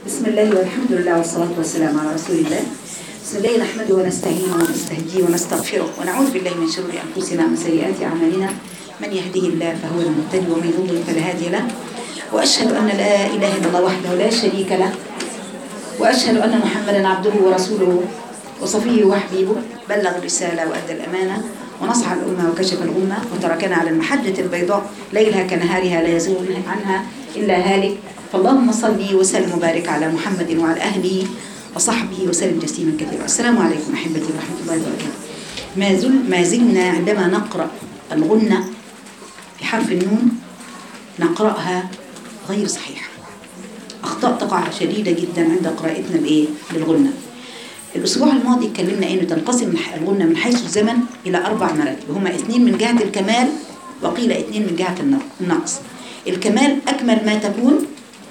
بسم الله والحمد لله والصلاة والسلام على رسول الله بسم الله نحمده ونستعينه ونستهديه ونستغفره ونعوذ بالله من شرور أنفسنا ومن سيئات أعمالنا من يهده الله فهو المهتدي ومن يضلل فلا هادي له وأشهد أن لا إله إلا الله وحده لا شريك له وأشهد أن محمدا عبده ورسوله وصفيه وحبيبه بلغ الرسالة وأدى الأمانة ونصح الأمة وكشف الأمة وتركنا على المحجة البيضاء ليلها كنهارها لا يزول عنها إلا هالك فاللهم صل وسلم وبارك على محمد وعلى أهله وصحبه وسلم تسليما كثيرا السلام عليكم أحبتي ورحمة الله وبركاته ما, زل ما زلنا عندما نقرأ الغنة في حرف النون نقرأها غير صحيحة أخطاء تقع شديدة جدا عند قراءتنا الإيه للغنة الأسبوع الماضي اتكلمنا إنه تنقسم الغنة من حيث الزمن إلى أربع مراتب هما اثنين من جهة الكمال وقيل اثنين من جهة النقص الكمال أكمل ما تكون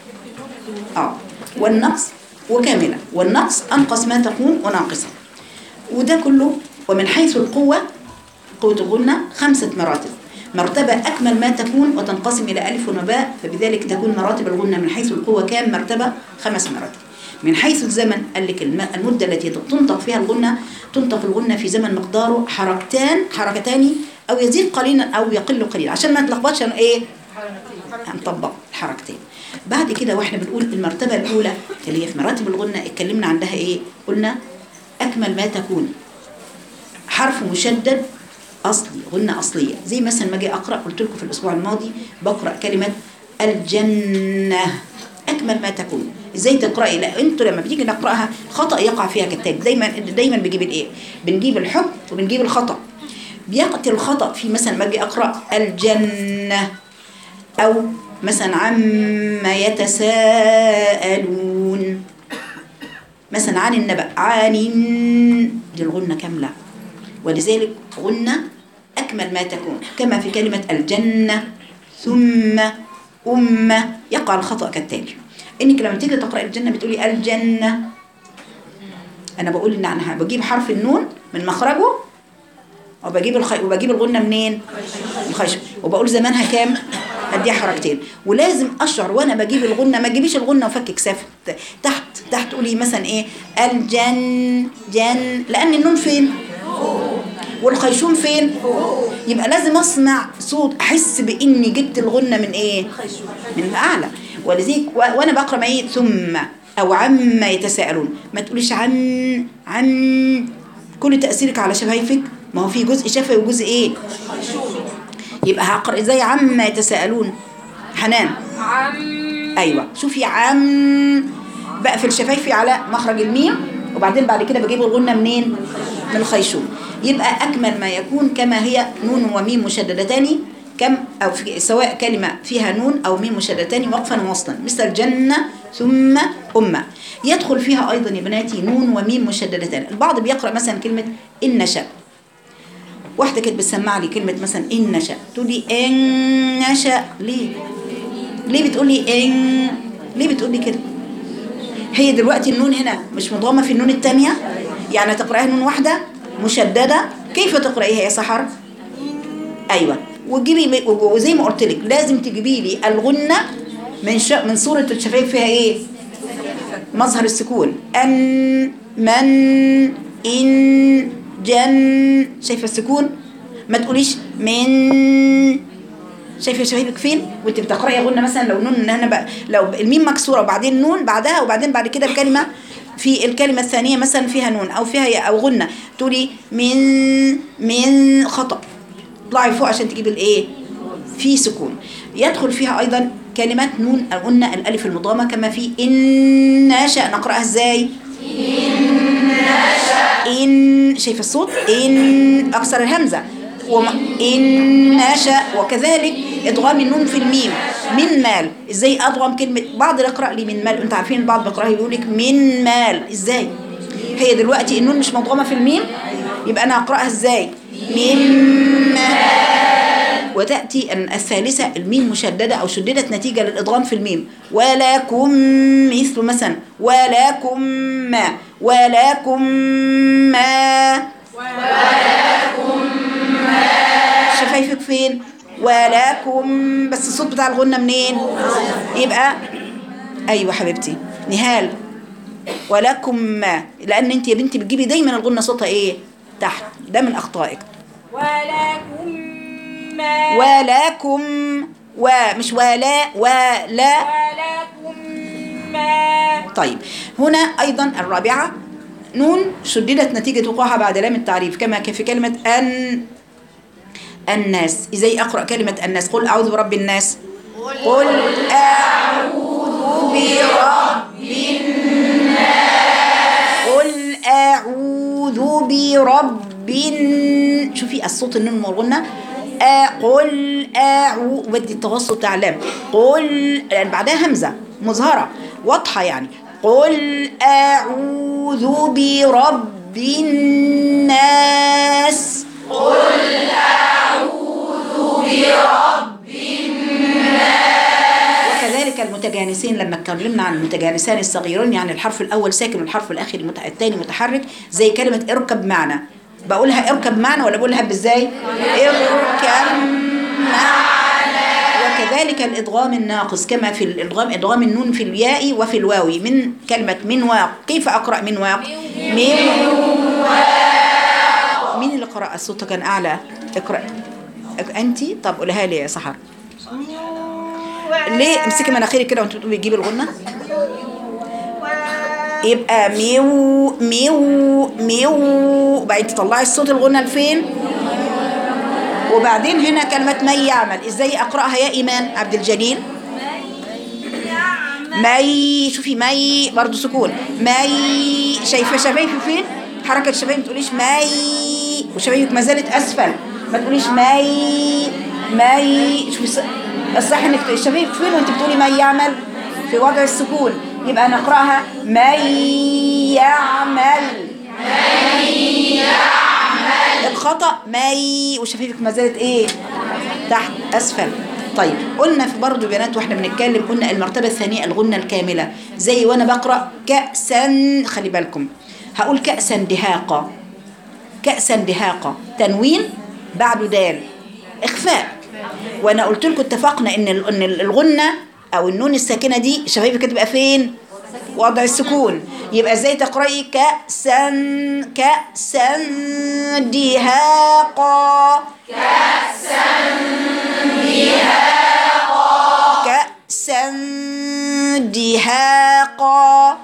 آه والنقص وكاملة والنقص أنقص ما تكون وناقصة وده كله ومن حيث القوة قوة الغنة خمسة مراتب مرتبة أكمل ما تكون وتنقسم إلى ألف ونباء فبذلك تكون مراتب الغنة من حيث القوة كام مرتبة خمس مراتب من حيث الزمن قال لك المدة التي تنطق فيها الغنة تنطق الغنة في زمن مقداره حركتان حركتان أو يزيد قليلا أو يقل قليلا عشان ما نتلخبطش أنا إيه هنطبق الحركتين بعد كده واحنا بنقول المرتبة الأولى اللي هي في مراتب الغنة اتكلمنا عندها إيه قلنا أكمل ما تكون حرف مشدد أصلي غنة أصلية زي مثلا ما أجي أقرأ قلت لكم في الأسبوع الماضي بقرأ كلمة الجنة أكمل ما تكون ازاي تقرأي لا انتوا لما بتيجي نقرأها خطأ يقع فيها كالتالي دايما دايما بنجيب الايه بنجيب الحكم وبنجيب الخطأ بيقتل الخطأ في مثلا ما اجي أقرأ الجنة أو مثلا عما يتساءلون مثلا عن النبأ عن دي الغنة كاملة ولذلك غنة أكمل ما تكون كما في كلمة الجنة ثم أمة يقع الخطأ كالتالي إنك لما تيجي تقرأ الجنة بتقولي الجنة أنا بقول إن أنا بجيب حرف النون من مخرجه وبجيب الخي... وبجيب الغنة منين؟ الخشب وبقول زمانها كام؟ أديها حركتين ولازم أشعر وأنا بجيب الغنة ما تجيبيش الغنة وفكك سافت تحت تحت قولي مثلا إيه؟ الجن جن لأن النون فين؟ والخيشوم فين يبقى لازم اسمع صوت احس باني جبت الغنه من ايه من اعلى ولذلك وانا بقرا ما ايه ثم او عما يتساءلون ما تقوليش عن عن كل تاثيرك على شفايفك ما هو في جزء شفوي وجزء ايه يبقى هقرا ازاي عما يتساءلون حنان عم ايوه شوفي عم بقفل شفايفي على مخرج الميم وبعدين بعد كده بجيب الغنه منين من الخيشوم يبقى أكمل ما يكون كما هي نون وميم مشددتان كم أو في سواء كلمة فيها نون أو ميم مشددتان وقفا ووصلا مثل جنة ثم أمة يدخل فيها أيضا يا بناتي نون وميم مشددتان البعض بيقرأ مثلا كلمة إن نشأ واحدة كانت بتسمع لي كلمة مثلا إن نشأ تقول لي إن نشأ ليه؟ ليه بتقول لي إن ليه بتقول لي كده؟ هي دلوقتي النون هنا مش مضامة في النون الثانية يعني تقرأها نون واحدة مشددة كيف تقرأيها يا سحر أيوة وتجيبي وزي ما قلت لك لازم تجيبي لي الغنة من ش... من صورة الشفايف فيها إيه مظهر السكون أن من إن جن شايفة السكون ما تقوليش من شايفه شفايفك فين وانت بتقراي غنه مثلا لو نون هنا بقى لو الميم مكسوره وبعدين نون بعدها وبعدين بعد كده الكلمه في الكلمة الثانية مثلا فيها نون أو فيها ياء أو غنة تقولي من من خطأ اطلعي فوق عشان تجيب الإيه في سكون يدخل فيها أيضا كلمات نون أو قلنا الألف المضامة كما في إن نشأ نقرأها إزاي إن نشأ إن شايف الصوت إن أكسر الهمزة وم... إن نشأ وكذلك إدغام النون في الميم من مال إزاي أدغم كلمة بعض يقرأ لي من مال أنت عارفين البعض بيقرأها يقول لك من مال إزاي هي دلوقتي النون مش مضغمة في الميم يبقى أنا أقرأها إزاي من مال وتأتي الثالثة الميم مشددة أو شددت نتيجة للإدغام في الميم ولكم مثل مثلا ولكم ما ولكم ما ولكم ما شفايفك فين ولكم بس الصوت بتاع الغنة منين يبقى أيوة حبيبتي نهال ولكم ما لان انت يا بنتي بتجيبي دايما الغنه صوتها ايه تحت ده من اخطائك ولكم ما ولكم ومش ولا ولا ولكم ما طيب هنا ايضا الرابعه نون شددت نتيجه وقوعها بعد لام التعريف كما في كلمه ان الناس ازاي اقرا كلمه الناس قل اعوذ برب الناس قل اعوذ برب الناس قل اعوذ برب الن- شوفي الصوت النون والغنه آ قل اعوذ بدي التوسط بتاع اللام قل يعني بعدها همزه مظهره واضحه يعني قل اعوذ برب الناس وكذلك المتجانسين لما اتكلمنا عن المتجانسان الصغيرين يعني الحرف الاول ساكن والحرف الاخر المت- الثاني متحرك زي كلمه اركب معنا بقولها اركب معنا ولا بقولها ازاي اركب معنا وكذلك الادغام الناقص كما في الادغام ادغام النون في الياء وفي الواو من كلمه من واق كيف اقرا من واق من واق مين اللي قرأ الصوت كان اعلى اقرا انت طب قولها لي يا سحر ليه امسكي مناخيرك كده وانت بتقولي تجيبي الغنه يبقى ميو ميو ميو وبعدين تطلعي الصوت الغنه لفين وبعدين هنا كلمة من يعمل ازاي اقرأها يا ايمان عبد الجليل مي شوفي مي برضو سكون مي شايفة شفايفي فين حركة الشفايف ما تقوليش مي وشفايفك ما زالت اسفل ما تقوليش مي مي شوفي الص- الصح انك تقولي الشفايف فين وانت بتقولي مي يعمل في وضع السكون يبقى نقرأها مي يعمل الخطأ مي وشفايفك ما زالت ايه تحت اسفل طيب قلنا في برضه بنات واحنا بنتكلم قلنا المرتبه الثانيه الغنه الكامله زي وانا بقرا كاسا خلي بالكم هقول كاسا دهاقه كاسا دهاقه تنوين بعده دال اخفاء وانا قلت لكم اتفقنا ان ال- ان الغنه او النون الساكنه دي شفايفك هتبقى فين وضع السكون يبقى ازاي تقراي كأسا كأسا دهاقا كأسا دهاقا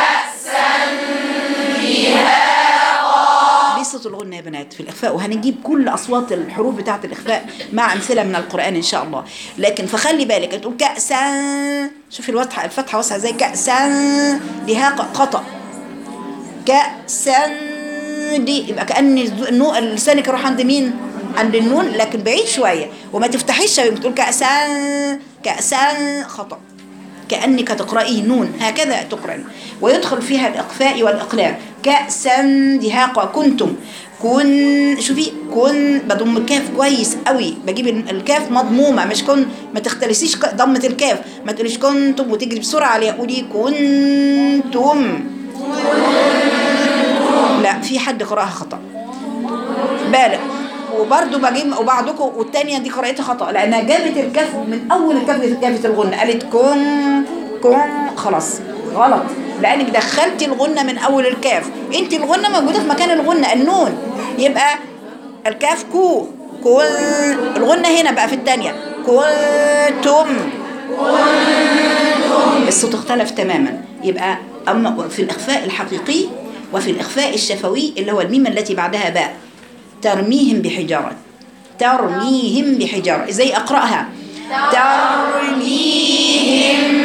دي صوت الغنة يا بنات في الإخفاء وهنجيب كل أصوات الحروف بتاعة الإخفاء مع أمثلة من القرآن إن شاء الله لكن فخلي بالك تقول كأسا شوفي الفتحة الفتحة واسعة زي كأسا دهاقا خطأ كأسا دي يبقى كأن النو لسانك يروح عند مين؟ عند النون لكن بعيد شوية وما تفتحيش شوية بتقول كأسا كأسا خطأ كأنك تقرأي نون هكذا تقرأ ويدخل فيها الإقفاء والإقلاب كأسا دهاقا كنتم كن شوفي كن بضم الكاف كويس قوي بجيب الكاف مضمومة مش كن ما تختلسيش ك- ضمة الكاف ما تقوليش كنتم وتجري بسرعة عليها قولي كنتم لا في حد قرأها خطأ بالغ وبرضه بجيب وبعضكم والتانية دي قراءتها خطأ لأنها جابت الكف من أول الكف جابت الغنة قالت كن كن خلاص غلط لأنك دخلتي الغنة من أول الكاف أنت الغنة موجودة في مكان الغنة النون يبقى الكاف كو كن الغنة هنا بقى في التانية كنتم الصوت اختلف تماما يبقى أما في الإخفاء الحقيقي وفي الإخفاء الشفوي اللي هو الميم التي بعدها باء ترميهم بحجارة ترميهم بحجارة ازاي أقرأها ترميهم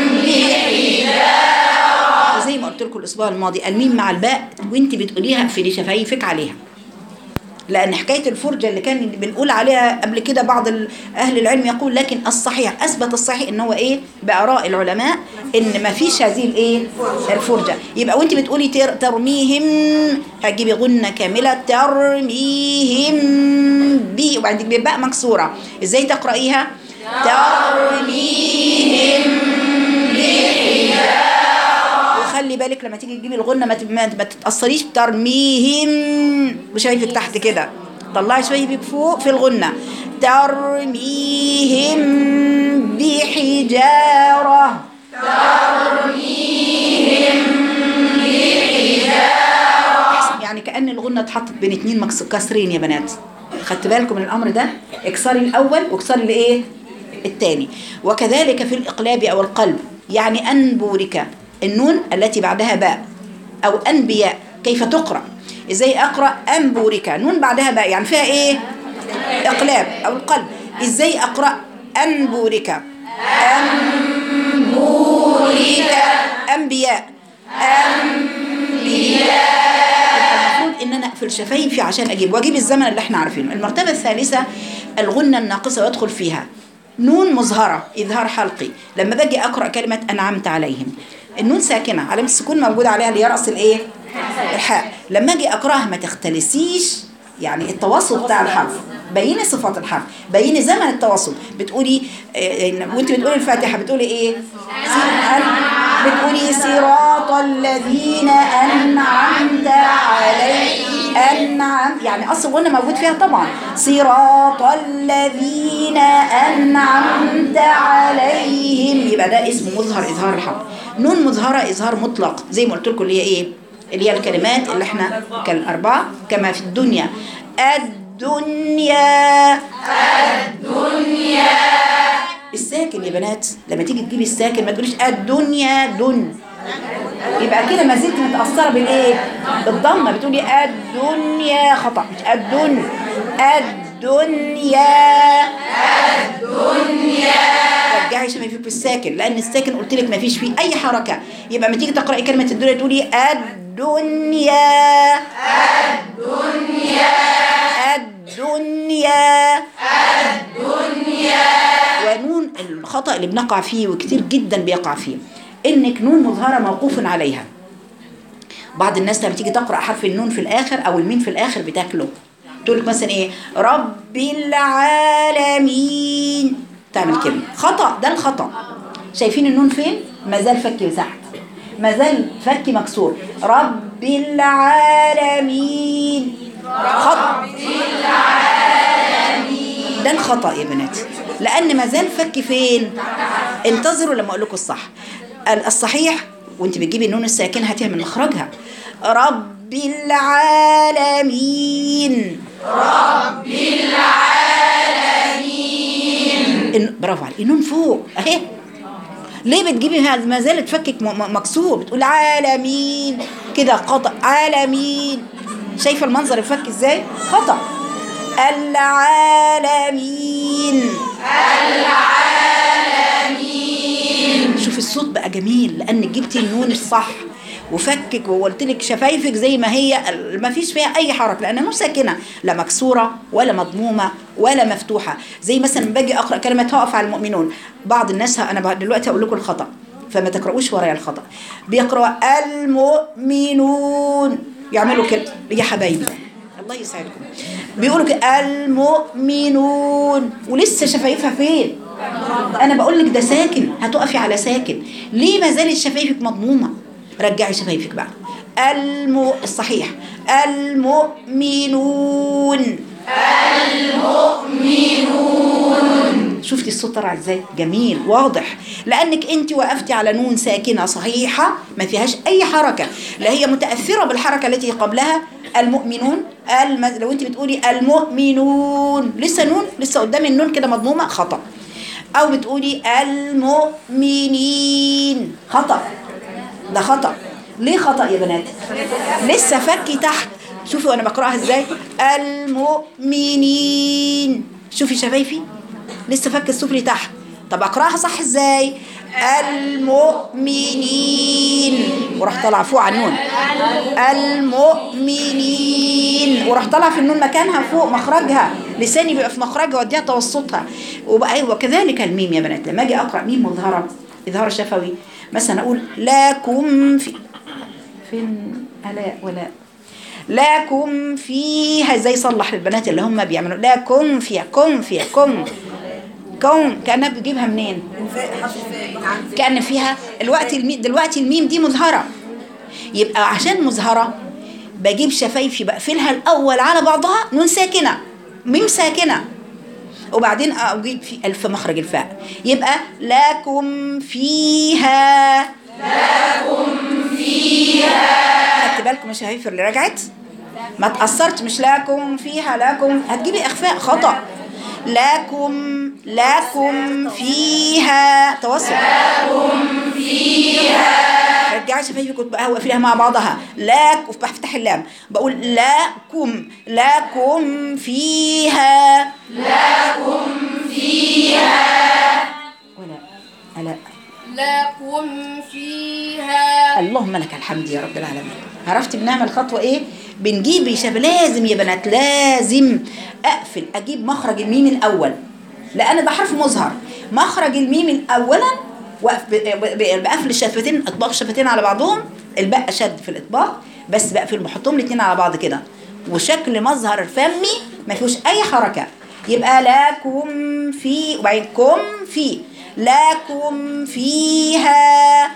بحجارة زي ما قلت لكم الأسبوع الماضي الميم مع الباء وانت بتقوليها في شفايفك عليها لأن حكاية الفرجة اللي كان بنقول عليها قبل كده بعض ال- أهل العلم يقول لكن الصحيح أثبت الصحيح إن هو إيه بآراء العلماء إن ما فيش هذه الإيه الفرجة يبقى وأنت بتقولي تر ترميهم هتجيبي غنة كاملة ترميهم بي وبعدين تجيبي باء مكسورة إزاي تقرأيها ترميهم وخلي بالك لما تيجي تجيبي الغنه ما ت- ما ما تتاثريش بترميهم وشايفك تحت كده طلعي شايفك فوق في الغنه ترميهم بحجاره ترميهم الغنه اتحطت بين اتنين مكس- كسرين يا بنات خدت بالكم من الامر ده اكسري الاول واكسري الايه الثاني وكذلك في الاقلاب او القلب يعني انبورك النون التي بعدها باء او انبياء كيف تقرا ازاي اقرا انبورك نون بعدها باء يعني فيها ايه اقلاب او القلب ازاي اقرا انبورك انبورك انبياء المفروض ان انا اقفل شفايفي عشان اجيب واجيب الزمن اللي احنا عارفينه المرتبه الثالثه الغنه الناقصه ويدخل فيها نون مظهره اظهار حلقي لما باجي اقرا كلمه انعمت عليهم النون ساكنه علامه السكون موجود عليها اللي هي راس الايه الحاء لما اجي اقراها ما تختلسيش يعني التواصل بتاع الحرف بيني صفات الحرف بيني زمن التواصل بتقولي آه، إن- وانت بتقولي الفاتحه بتقولي ايه سي- بتقولي صراط الذين انعمت عليهم انعم يعني اصل الغنه موجود فيها طبعا صراط الذين انعمت عليهم يبقى ده اسمه مظهر اظهار الحق نون مظهره اظهار مطلق زي ما قلت لكم اللي هي ايه اللي هي الكلمات اللي احنا كالاربعه كما في الدنيا الدنيا الساكن يا بنات لما تيجي تجيبي الساكن ما تقوليش الدنيا دن يبقى كده ما زلت متأثرة بالايه؟ بالضمة بتقولي الدنيا خطأ مش الدن الدنيا الدنيا رجعي شفايفك بالساكن لأن الساكن قلت لك ما فيش فيه أي حركة يبقى ما تيجي تقرأي كلمة الدنيا تقولي الدنيا الدنيا الدنيا ونون الخطأ اللي بنقع فيه وكتير جدا بيقع فيه انك نون مظهرة موقوف عليها بعض الناس لما تيجي تقرأ حرف النون في الآخر أو الميم في الآخر بتاكله تقول لك مثلا إيه رب العالمين تعمل كده خطأ ده الخطأ شايفين النون فين ما زال فكي تحت ما زال فكي مكسور رب العالمين خط ده الخطأ يا بنات لأن ما زال فك فين انتظروا لما أقول لكم الصح ال- الصحيح وانت بتجيبي النون الساكنة هاتيها من مخرجها رب العالمين رب العالمين برافو عليك النون فوق اهي ليه بتجيبي هذا ما زالت فكك م- م- مكسور بتقول عالمين كده خطأ عالمين شايفه المنظر الفك ازاي خطأ العالمين العالمين شوف الصوت بقى جميل لانك جبتي النون الصح وفكك وقلت لك شفايفك زي ما هي ما فيش فيها اي حركه لان النون ساكنه لا مكسوره ولا مضمومه ولا مفتوحه زي مثلا لما باجي اقرا كلمه هقف على المؤمنون بعض الناس ه- انا بقى دلوقتي هقول لكم الخطا فما تقرؤوش ورايا الخطا بيقرأ المؤمنون يعملوا كده يا حبايبي الله يسعدكم بيقولوا كده المؤمنون ولسه شفايفها فين انا بقول لك ده ساكن هتقفي على ساكن ليه ما زالت شفايفك مضمومه رجعي شفايفك بقى الم الصحيح المؤمنون شفتي الصوت طلع ازاي جميل واضح لانك انت وقفتي على نون ساكنه صحيحه ما فيهاش اي حركه لا هي متاثره بالحركه التي قبلها المؤمنون الم... لو انت بتقولي المؤمنون لسه نون لسه قدام النون كده مضمومه خطا او بتقولي المؤمنين خطا ده خطا ليه خطا يا بنات لسه فكي تحت شوفي وانا بقراها ازاي المؤمنين شوفي شفايفي لسه فك السفلي تحت طب اقراها صح ازاي المؤمنين وراح طالعه فوق على النون المؤمنين وراح طالعه في النون مكانها فوق مخرجها لساني بيبقى في مخرجها واديها توسطها وبقى ايوه كذلك الميم يا بنات لما اجي اقرا ميم مظهره اظهار شفوي مثلا اقول لكم في فين الاء ولا لكم فيها ازاي يصلح للبنات اللي هم بيعملوا لكم فيها كم فيها كم كم كانها بتجيبها منين كان فيها الوقت الميم دلوقتي الميم دي مظهره يبقى عشان مظهره بجيب شفايفي بقفلها الاول على بعضها نون ساكنه ميم ساكنه وبعدين اجيب في الف مخرج الفاء يبقى لكم فيها لكم فيها خدت بالكم يا شفايف اللي رجعت ما تأثرت مش لكم فيها لكم هتجيبي إخفاء خطأ لكم لكم فيها توسط لكم فيها رجعي شفايفك وتبقى واقفينها مع بعضها لا بفتح اللام بقول لكم لكم فيها ولا ألا لكم فيها اللهم لك الحمد يا رب العالمين عرفت بنعمل خطوة ايه بنجيب شاب لازم يا بنات لازم اقفل اجيب مخرج الميم الاول لان ده حرف مظهر مخرج الميم اولا وأقف- ب- ب- بقفل الشفتين اطباق الشفتين على بعضهم الباء شد في الاطباق بس بقفل بحطهم الاثنين على بعض كده وشكل مظهر فمي ما فيهوش اي حركه يبقى لكم في وبعدين كم في لكم فيها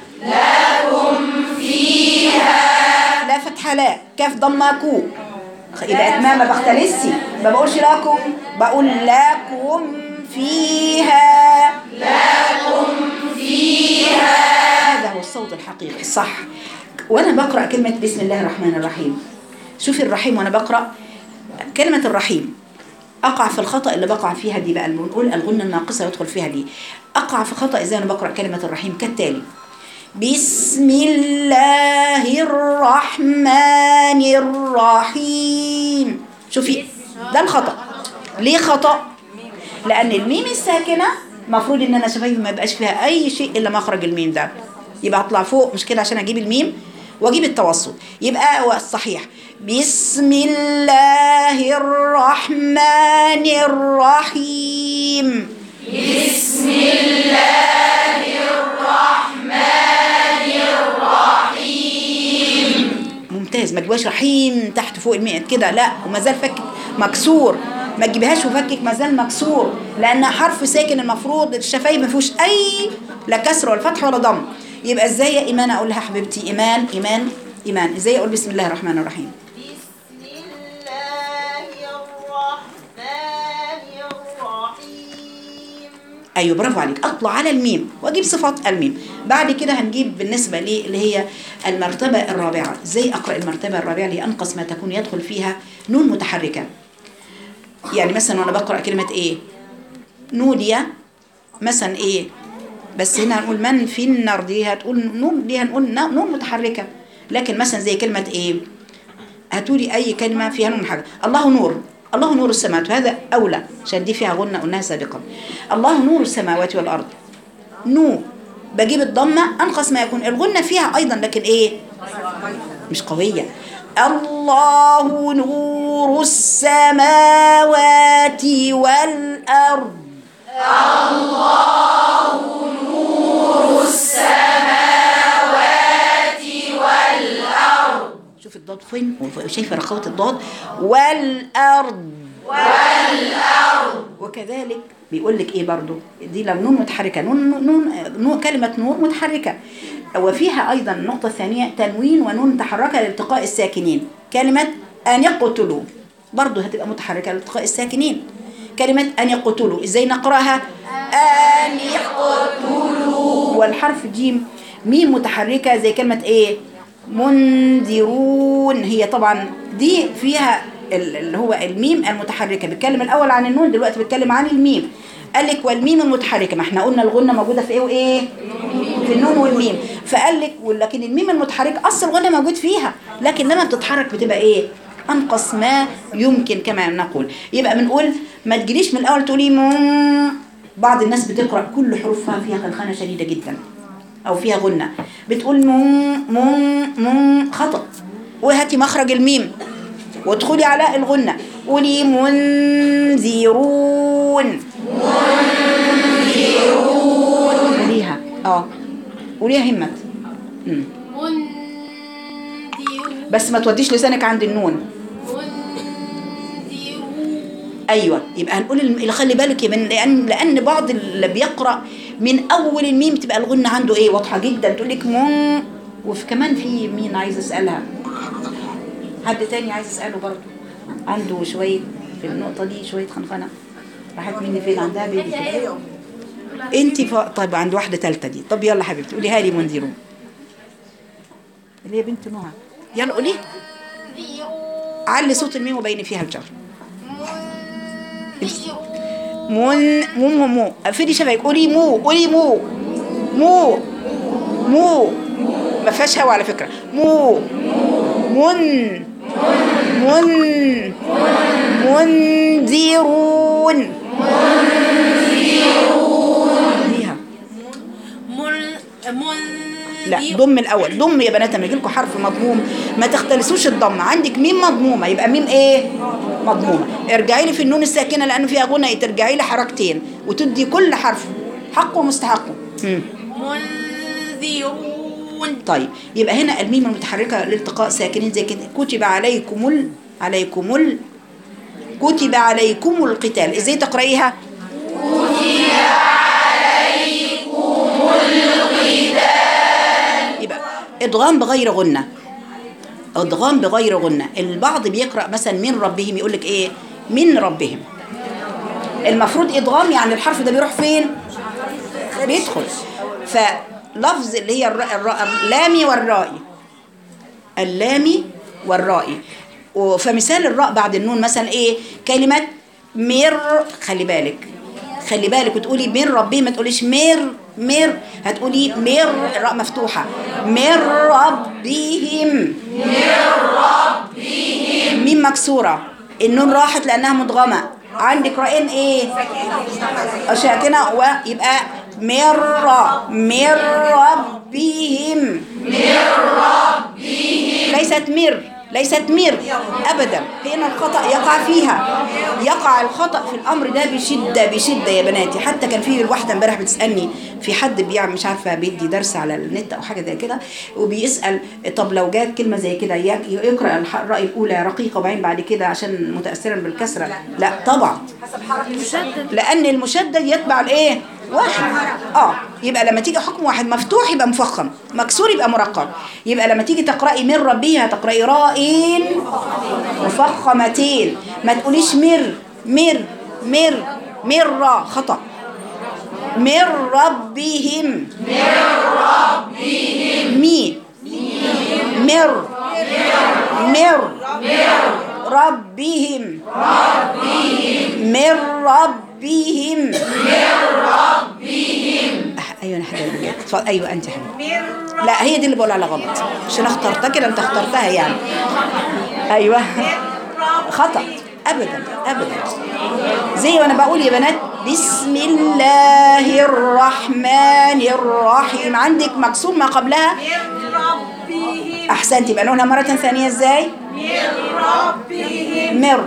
لا فتحة لا كاف ضمة كو يبقى اتمام ما بختلسش ما بقولش لكم بقول لكم فيها لكم فيها هذا هو الصوت الحقيقي الصح وانا بقرا كلمه بسم الله الرحمن الرحيم شوفي الرحيم وانا بقرا كلمه الرحيم اقع في الخطا اللي بقع فيها دي بقى اللي بنقول الغنه الناقصه يدخل فيها دي اقع في خطا ازاي انا بقرا كلمه الرحيم كالتالي بسم الله الرحمن الرحيم شوفي ده الخطأ ليه خطأ؟ لأن الميم الساكنة المفروض إن أنا شفايفي ما يبقاش فيها أي شيء إلا مخرج الميم ده يبقى أطلع فوق مش كده عشان أجيب الميم وأجيب التوسط يبقى هو الصحيح بسم الله الرحمن الرحيم ممتاز ما تجيبهاش رحيم تحت فوق المئة كده لا وما زال فكك مكسور ما تجيبهاش وفكك ما زال مكسور لانها حرف ساكن المفروض الشفايف ما فيهوش اي لا كسر ولا فتح ولا ضم يبقى ازاي يا ايمان اقول لها حبيبتي ايمان ايمان ايمان ازاي اقول بسم الله الرحمن الرحيم بسم الله الرحمن الرحيم ايوه برافو عليك اطلع على الميم واجيب صفات الميم بعد كده هنجيب بالنسبه لي اللي هي المرتبه الرابعه ازاي اقرا المرتبه الرابعه اللي هي انقص ما تكون يدخل فيها نون متحركه يعني مثلا وانا بقرا كلمه ايه نودي مثلا ايه بس هنا هنقول من في النار دي هتقول نون دي هنقول ن- نون متحركه لكن مثلا زي كلمه ايه هاتولي اي كلمه فيها نون حاجه الله نور الله نور السماوات وهذا اولى عشان دي فيها غنه قلناها سابقا الله نور السماوات والارض نو بجيب الضمه انقص ما يكون الغنه فيها ايضا لكن ايه مش قويه الله نور السماوات والارض شوف الضاد فين وشايفه رخوه الضاد والارض والارض وكذلك بيقول لك ايه برضو دي لو نون متحركه نون نون, نون كلمه نور متحركه وفيها ايضا النقطه الثانيه تنوين ونون متحركه لالتقاء الساكنين كلمه ان يقتلوا برضو هتبقى متحركه لالتقاء الساكنين كلمه ان يقتلوا ازاي نقراها ان يقتلوا والحرف جيم ميم متحركه زي كلمه ايه منذرون هي طبعا دي فيها ال- اللي هو الميم المتحركه بيتكلم الاول عن النون دلوقتي بيتكلم عن الميم قال لك والميم المتحركه ما احنا قلنا الغنه موجوده في ايه وايه في النون والميم فقال لك ولكن الميم المتحركه اصل الغنه موجود فيها لكن لما بتتحرك بتبقى ايه انقص ما يمكن كما نقول يبقى بنقول ما تجريش من الاول تقولي مم بعض الناس بتقرا كل حروفها فيها خلخانه شديده جدا او فيها غنه بتقول مم مم مم خطا وهاتي مخرج الميم وادخلي على الغنه قولي منذرون منذرون قوليها اه قوليها همت مم. منذرون بس ما توديش لسانك عند النون منذرون ايوه يبقى هنقول الم- اللي خلي بالك يا من لان لان بعض اللي بيقرا من اول الميم تبقى الغنه عنده ايه واضحه جدا تقول لك مم وفي كمان في مين عايز اسالها حد تاني عايز اساله برضه عنده شويه في النقطه دي شويه خنفنه راحت مني فين عندها بيبي كده انت ف... طيب عند واحده ثالثه دي طب يلا حبيبتي قوليها لي منذرون اللي هي بنت نوح يلا قولي منذرون علي صوت الميم وبين فيها الجر منذرون من مو مو مو قفلي شبك قولي مو قولي مو مو مو ما فيهاش هوا على فكرة مو من من منذرون ليها لا ضم الاول ضم يا بنات لما يجيلكوا حرف مضموم ما تختلسوش الضم عندك ميم مضمومه يبقى ميم ايه مضمومه ارجعي لي في النون الساكنه لانه فيها غنى ترجعي لي حركتين وتدي كل حرف حقه ومستحقه مم. منذرون طيب يبقى هنا الميم المتحركه لالتقاء ساكنين زي كده كتب عليكم ال عليكم ال كتب عليكم القتال ازاي تقرايها يبقى ادغام بغير غنه ادغام بغير غنه البعض بيقرا مثلا من ربهم يقول لك ايه من ربهم المفروض ادغام يعني الحرف ده بيروح فين بيدخل فلفظ اللي هي الر- الر- اللامي والرائي اللامي والرائي و- فمثال الراء بعد النون مثلا ايه كلمة مر خلي بالك خلي بالك وتقولي من ربي ما تقوليش مر مر هتقولي مر الراء مفتوحة من ربهم ميم مكسورة النون راحت لأنها مدغمة عندك رائين ايه ساكنة ويبقى مر مر ربهم ليست مر ليست مر ابدا هنا الخطا يقع فيها يقع الخطا في الامر ده بشده بشده يا بناتي حتى كان في واحده امبارح بتسالني في حد بيعمل مش عارفه بيدي درس على النت او حاجه زي كده وبيسال طب لو جات كلمه زي كده ي- يقرا الح- الراي الاولى رقيقه وبعدين بعد كده عشان متاثرا بالكسره لا طبعا لان المشدد يتبع الايه واحد اه يبقى لما تيجي حكم واحد مفتوح يبقى مفخم مكسور يبقى مرقم يبقى لما تيجي تقراي من ربها تقراي رائين مفخمتين ما تقوليش مر مر مر مر خطا من ربهم من ربهم مي مر مر ربهم من ربهم أح- ايوه انا حد اتفضل ايوه انت حبيبي لا هي دي اللي بقول على غلط عشان اخترتها كده انت اخترتها يعني ايوه خطا ابدا ابدا زي وانا بقول يا بنات بسم الله الرحمن الرحيم عندك مكسور ما قبلها احسنت يبقى نقولها مره ثانيه ازاي مر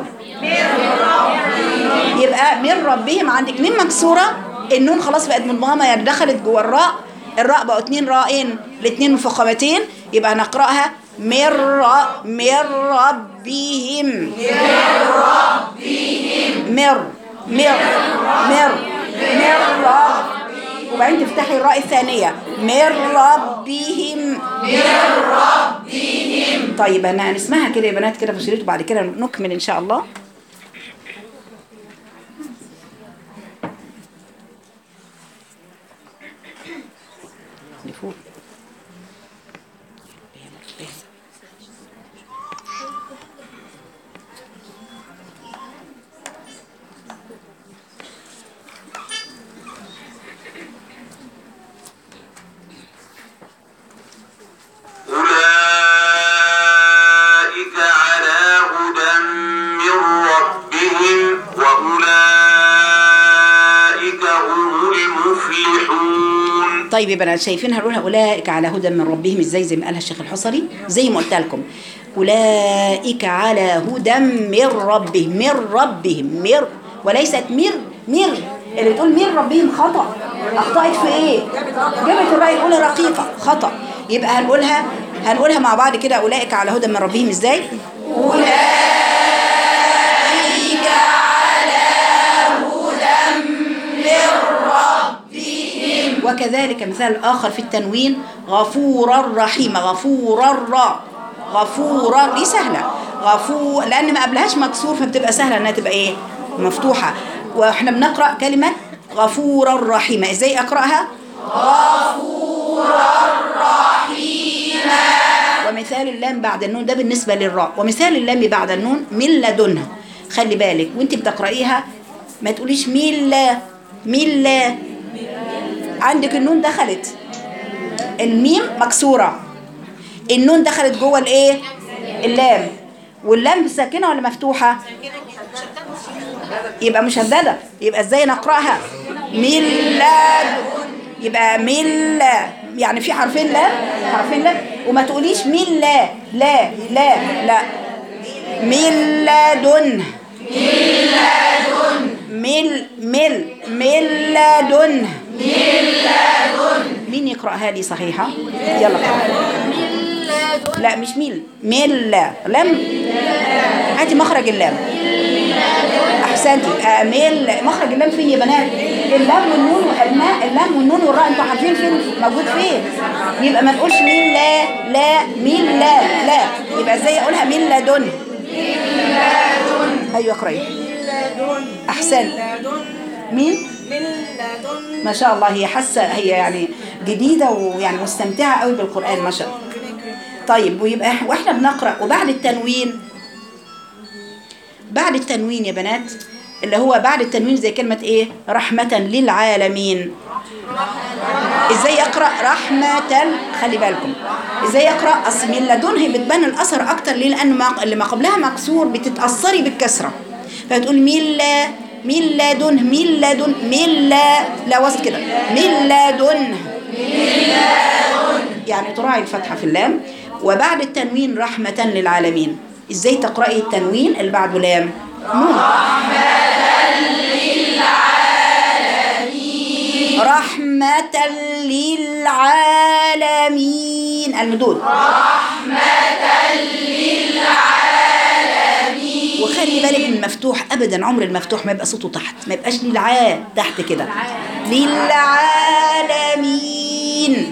يبقى من ربهم عندك مين مكسوره النون خلاص بقت مضمومه يعني دخلت جوه الراء الراء بقوا اتنين رائين الاتنين مفخمتين يبقى هنقراها من ر- من ربهم مر مر مر مر رب وبعدين تفتحي الراء الثانية من ربهم من ربهم طيب انا هنسمعها كده يا بنات كده في شريط وبعد كده نكمل ان شاء الله نفوت أولئك على هدى من ربهم وأولئك هم المفلحون طيب يا بنات شايفينها هنقولها اولئك على هدى من ربهم ازاي زي ما قالها الشيخ الحصري زي ما قلت لكم اولئك على هدى من ربهم من ربهم مر وليست مر مر اللي بتقول من ربهم خطا اخطات في ايه جابت الراي الاولى رقيقه خطا يبقى هنقولها هنقولها مع بعض كده اولئك على هدى من ربهم ازاي وكذلك مثال آخر في التنوين غفورا رحيما غفورا را غفورا دي سهلة غفور لأن ما قبلهاش مكسور فبتبقى سهلة إنها تبقى إيه مفتوحة وإحنا بنقرأ كلمة غفورا رحيما إزاي أقرأها غفورا رحيما مثال اللام بعد النون ده بالنسبة للراء ومثال اللام بعد النون من لدنها خلي بالك وانت بتقرأيها ما تقوليش مين لا مين لا عندك النون دخلت الميم مكسورة النون دخلت جوه الايه اللام واللام ساكنة ولا مفتوحة يبقى مشددة يبقى ازاي نقرأها ميلاد يبقى ميلا يعني في حرفين لا حرفين لا وما تقوليش ميلا لا لا لا ميلاد ميل ميل ميلاد مين يقرأها لي صحيحة يلا قرأ. لا مش ميل ميلا لم هاتي مخرج اللام احسنتي آه ميل مخرج اللام فين يا بنات اللام والنون والماء اللام والنون والراء انتوا عارفين فين موجود فين يبقى ما نقولش ميل لا لا ميل لا لا يبقى ازاي اقولها ميل لا دون ايوه اقراي احسن مين ما شاء الله هي حاسه هي يعني جديده ويعني مستمتعه قوي بالقران ما شاء الله طيب ويبقى واحنا بنقرا وبعد التنوين بعد التنوين يا بنات اللي هو بعد التنوين زي كلمة ايه رحمة للعالمين ازاي اقرا رحمة خلي بالكم ازاي اقرا اصل من لدنه بتبان الاثر اكتر ليه لان ما اللي ما قبلها مكسور بتتاثري بالكسره فتقول مين لا مين لدنه مين لدن مين لا لا وسط كده مين لدنه يعني تراعي الفتحه في اللام وبعد التنوين رحمة للعالمين ازاي تقرأي التنوين اللي بعده لام نون رحمة للعالمين المدود وخلي بالك من المفتوح ابدا عمر المفتوح ما يبقى صوته تحت ما يبقاش للعا تحت كده للعالمين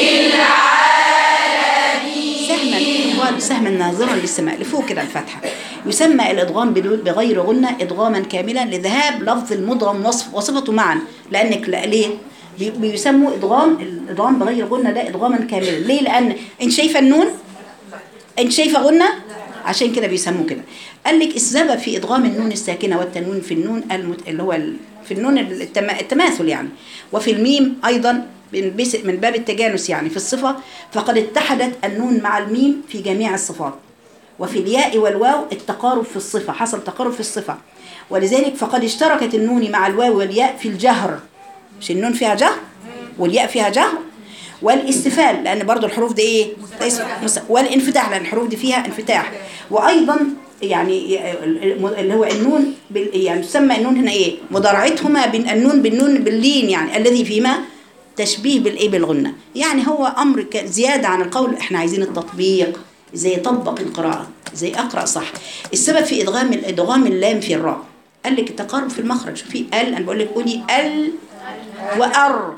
سهما قال سهما ناظرا للسماء لفوق كده الفتحة يسمى الإدغام بدون- بغير غنة إدغاما كاملا لذهاب لفظ المدغم وصف وصفته معا لأنك لا ليه بي- بيسموا إدغام الإدغام بغير غنة ده إدغاما كاملا ليه لأن أنت شايفة النون أنت شايفة غنة عشان كده بيسموه كده قال لك السبب في إدغام النون الساكنة والتنوين في النون المت... اللي هو ال... في النون التم... التماثل يعني وفي الميم أيضا من بس- من باب التجانس يعني في الصفة فقد اتحدت النون مع الميم في جميع الصفات وفي الياء والواو التقارب في الصفة حصل تقارب في الصفة ولذلك فقد اشتركت النون مع الواو والياء في الجهر مش النون فيها جهر والياء فيها جهر والاستفال لان برضو الحروف دي ايه ليس- مس- والانفتاح لان الحروف دي فيها انفتاح وايضا يعني اللي هو النون بال- يعني تسمى النون هنا ايه مضارعتهما بين النون بالنون باللين يعني الذي فيما تشبيه بالايه بالغنه يعني هو امر ك- زياده عن القول احنا عايزين التطبيق ازاي يطبق القراءه ازاي اقرا صح السبب في ادغام ادغام اللام في الراء قال لك التقارب في المخرج في ال انا بقول لك قولي ال وأر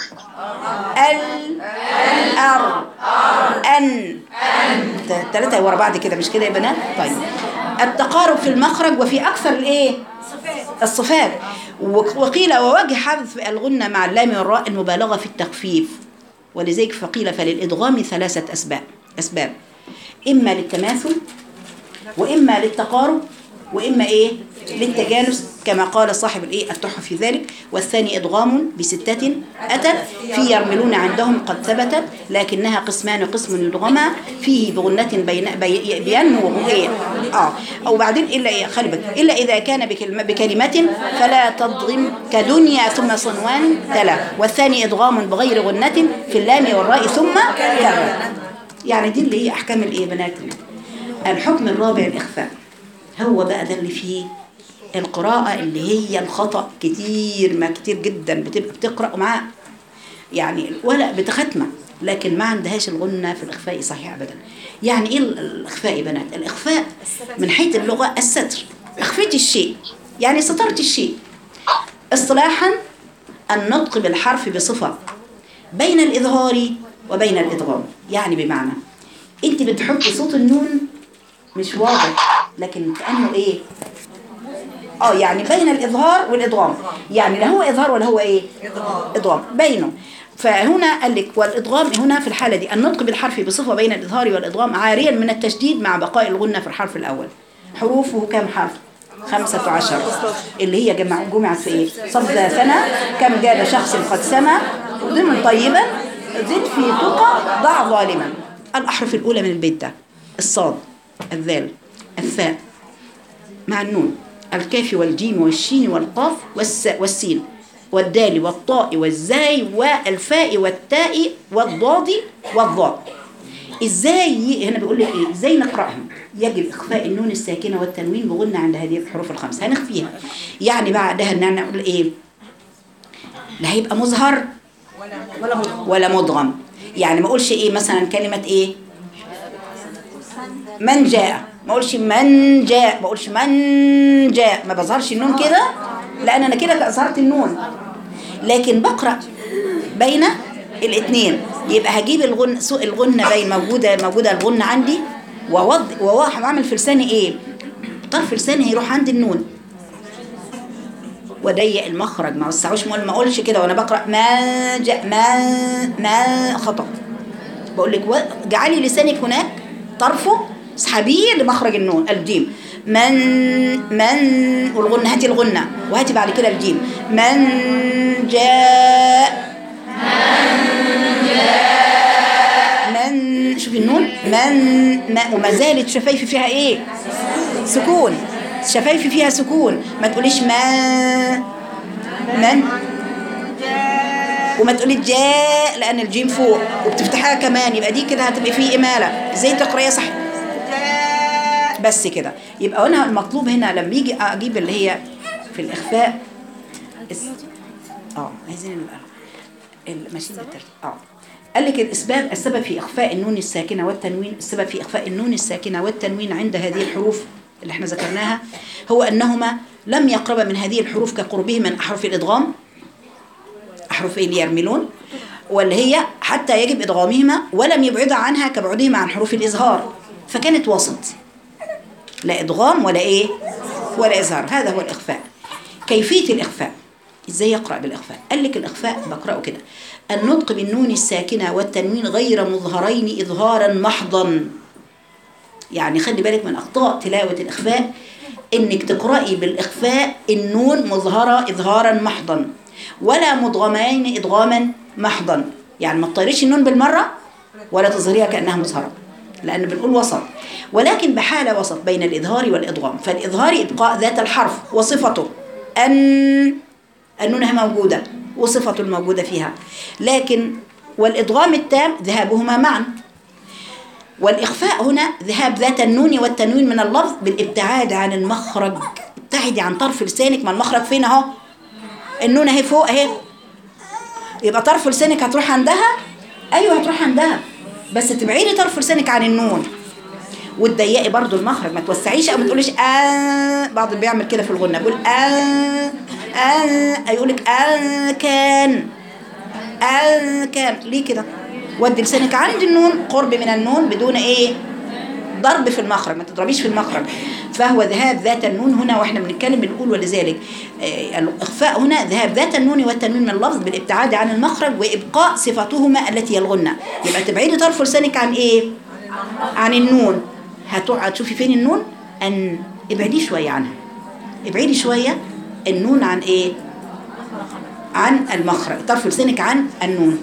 ال أر أن ثلاثة ورا بعض كده مش كده يا بنات طيب التقارب في المخرج وفي أكثر الإيه الصفات وق- وقيل ووجه حذف الغنة مع اللام والراء المبالغة في التخفيف ولذلك فقيل فللإدغام ثلاثة أسباب أسباب إما للتماثل وإما للتقارب وإما إيه للتجانس كما قال صاحب الإيه التحف في ذلك والثاني إدغام بستة أتت في يرملون عندهم قد ثبتت لكنها قسمان قسم يدغما فيه بغنة بين بي- بينمو إيه آه وبعدين إلا إيه خلي بالك إلا إذا كان بكلمة, بكلمة فلا تضغم كدنيا ثم صنوان تلا والثاني إدغام بغير غنة في اللام والراء ثم كرر يعني دي اللي هي أحكام الإيه بنات الحكم الرابع الإخفاء هو بقى ده اللي فيه القراءة اللي هي الخطأ كتير ما كتير جدا بتبقى بتقرأ معاه يعني ولا بتختمة لكن ما عندهاش الغنة في الإخفاء صحيح أبدا يعني إيه الإخفاء يا بنات الإخفاء من حيث اللغة الستر أخفيت الشيء يعني سترت الشيء اصطلاحا النطق بالحرف بصفة بين الإظهار وبين الإدغام يعني بمعنى أنت بتحطي صوت النون مش واضح لكن كأنه إيه اه يعني بين الإظهار والإدغام يعني لا هو إظهار ولا هو إيه إدغام بينه فهنا قال لك والادغام هنا في الحاله دي النطق بالحرف بصفه بين الاظهار والادغام عاريا من التشديد مع بقاء الغنه في الحرف الاول حروفه كم حرف خمسة عشر اللي هي جمع جمعت في ايه صد ثنى كم جاد شخص قد سمى ضمن طيبا زد في تقى ضع ظالما الأحرف الأولى من البيت ده الصاد الذال الثاء مع النون الكاف والجيم والشين والقاف والس والسين والدال والطاء والزاي والفاء والتاء والضاد والضاء ازاي ي- هنا بيقول لك ايه ازاي نقراهم يجب اخفاء النون الساكنه والتنوين بغنى عند هذه الحروف الخمس هنخفيها يعني بعدها ان انا اقول ايه لا هيبقى مظهر ولا مدغم يعني ما اقولش ايه مثلا كلمه ايه من جاء ما اقولش من جاء ما اقولش من جاء ما بظهرش النون كده لان انا كده اظهرت النون لكن بقرا بين الاثنين يبقى هجيب الغن سوق الغنه بين موجوده موجوده الغنه عندي ووض وواحد واعمل في لساني ايه طرف لساني هيروح عند النون وضيق المخرج ما وسعوش ما ما اقولش كده وانا بقرا ما جاء ما ما خطا بقول لك و- جعلي لسانك هناك طرفه اسحبيه لمخرج النون الجيم من من والغنة هاتي الغنة وهاتي بعد كده الجيم من جاء من شوفي النون من ما وما زالت شفايفي فيها ايه سكون شفايفي فيها سكون ما تقوليش ما من وما تقولي جاء لان الجيم فوق وبتفتحها كمان يبقى دي كده هتبقى فيه اماله ازاي تقرايها صح بس كده يبقى انا المطلوب هنا لما يجي اجيب اللي هي في الاخفاء اس- اه عايزين ال- ال- ماشيين بالترتيب اه قال لك الاسباب السبب في اخفاء النون الساكنه والتنوين السبب في اخفاء النون الساكنه والتنوين عند هذه الحروف اللي احنا ذكرناها هو انهما لم يقربا من هذه الحروف كقربهما من احرف الادغام أحرف إيه اللي يرملون واللي هي حتى يجب إدغامهما ولم يبعد عنها كبعدهما عن حروف الإظهار فكانت وسط لا إدغام ولا إيه ولا إظهار هذا هو الإخفاء كيفية الإخفاء إزاي يقرأ بالإخفاء قال لك الإخفاء بقرأه كده النطق بالنون الساكنة والتنوين غير مظهرين إظهارا محضا يعني خلي بالك من أخطاء تلاوة الإخفاء إنك تقرأي بالإخفاء النون مظهرة إظهارا محضا ولا مدغمين إدغاما محضا يعني ما تطيريش النون بالمرة ولا تظهريها كأنها مظهرة لأن بنقول وسط ولكن بحالة وسط بين الإظهار والإدغام فالإظهار إبقاء ذات الحرف وصفته أن النون موجودة وصفته الموجودة فيها لكن والإدغام التام ذهابهما معا والإخفاء هنا ذهاب ذات النون والتنوين من اللفظ بالابتعاد عن المخرج ابتعدي عن طرف لسانك ما المخرج فين اهو النون اهي فوق اهي يبقى طرف لسانك هتروح عندها ايوه هتروح عندها بس تبعدي طرف لسانك عن النون وتضيقي برضو المخرج ما توسعيش او ما تقوليش آه بعض اللي بيعمل كده في الغنى بيقول آه آه يقول لك آه كان آه كان ليه كده ودي لسانك عند النون قرب من النون بدون ايه ضرب في المخرج ما تضربيش في المخرج فهو ذهاب ذات النون هنا واحنا بنتكلم بنقول ولذلك آه، الاخفاء هنا ذهاب ذات النون والتنوين من اللفظ بالابتعاد عن المخرج وابقاء صفتهما التي هي الغنه يبقى تبعدي طرف لسانك عن ايه عن النون هتقع هتشوفي فين النون ان ابعدي شويه عنها ابعدي شويه النون عن ايه عن المخرج طرف لسانك عن النون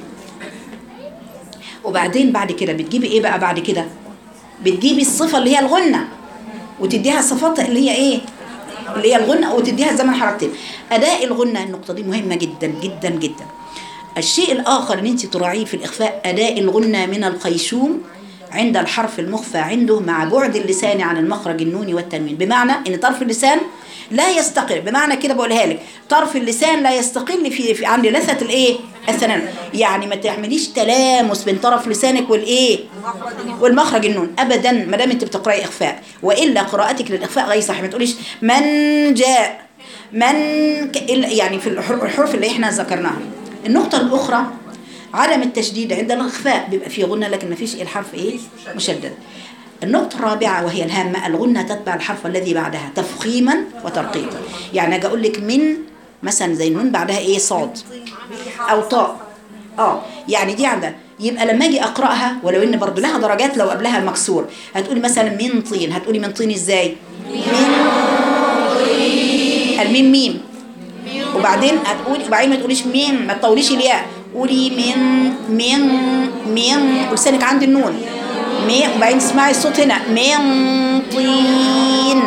وبعدين بعد كده بتجيبي ايه بقى بعد كده بتجيبي الصفة اللي هي الغنة وتديها الصفات اللي هي ايه اللي هي الغنة وتديها زمن حركتين أداء الغنة النقطة دي مهمة جدا جدا جدا الشيء الآخر اللي انت تراعيه في الإخفاء أداء الغنة من الخيشوم عند الحرف المخفى عنده مع بعد اللسان عن المخرج النوني والتنوين بمعنى ان طرف اللسان لا يستقل بمعنى كده بقولها لك طرف اللسان لا يستقل في, في عند لثة الايه الثنان يعني ما تعمليش تلامس بين طرف لسانك والايه والمخرج النون ابدا ما دام انت بتقراي اخفاء والا قراءتك للاخفاء غير صحيح ما تقوليش من جاء من ك... يعني في الحر- الحروف اللي احنا ذكرناها النقطة الأخرى عدم التشديد عند الإخفاء بيبقى فيه غنة لكن ما فيش الحرف إيه مشدد النقطة الرابعة وهي الهامة الغنة تتبع الحرف الذي بعدها تفخيما وترقيقا يعني أجي أقول لك من مثلا زي النون بعدها إيه صاد أو طاء اه يعني دي عندها يبقى لما اجي اقراها ولو ان برضو لها درجات لو قبلها المكسور هتقولي مثلا من طين هتقولي من طين ازاي من الميم ميم وبعدين هتقولي وبعدين ما تقوليش ميم ما تطوليش الياء قولي من من من ولسانك عند النون مين وبعدين تسمعي الصوت هنا من طين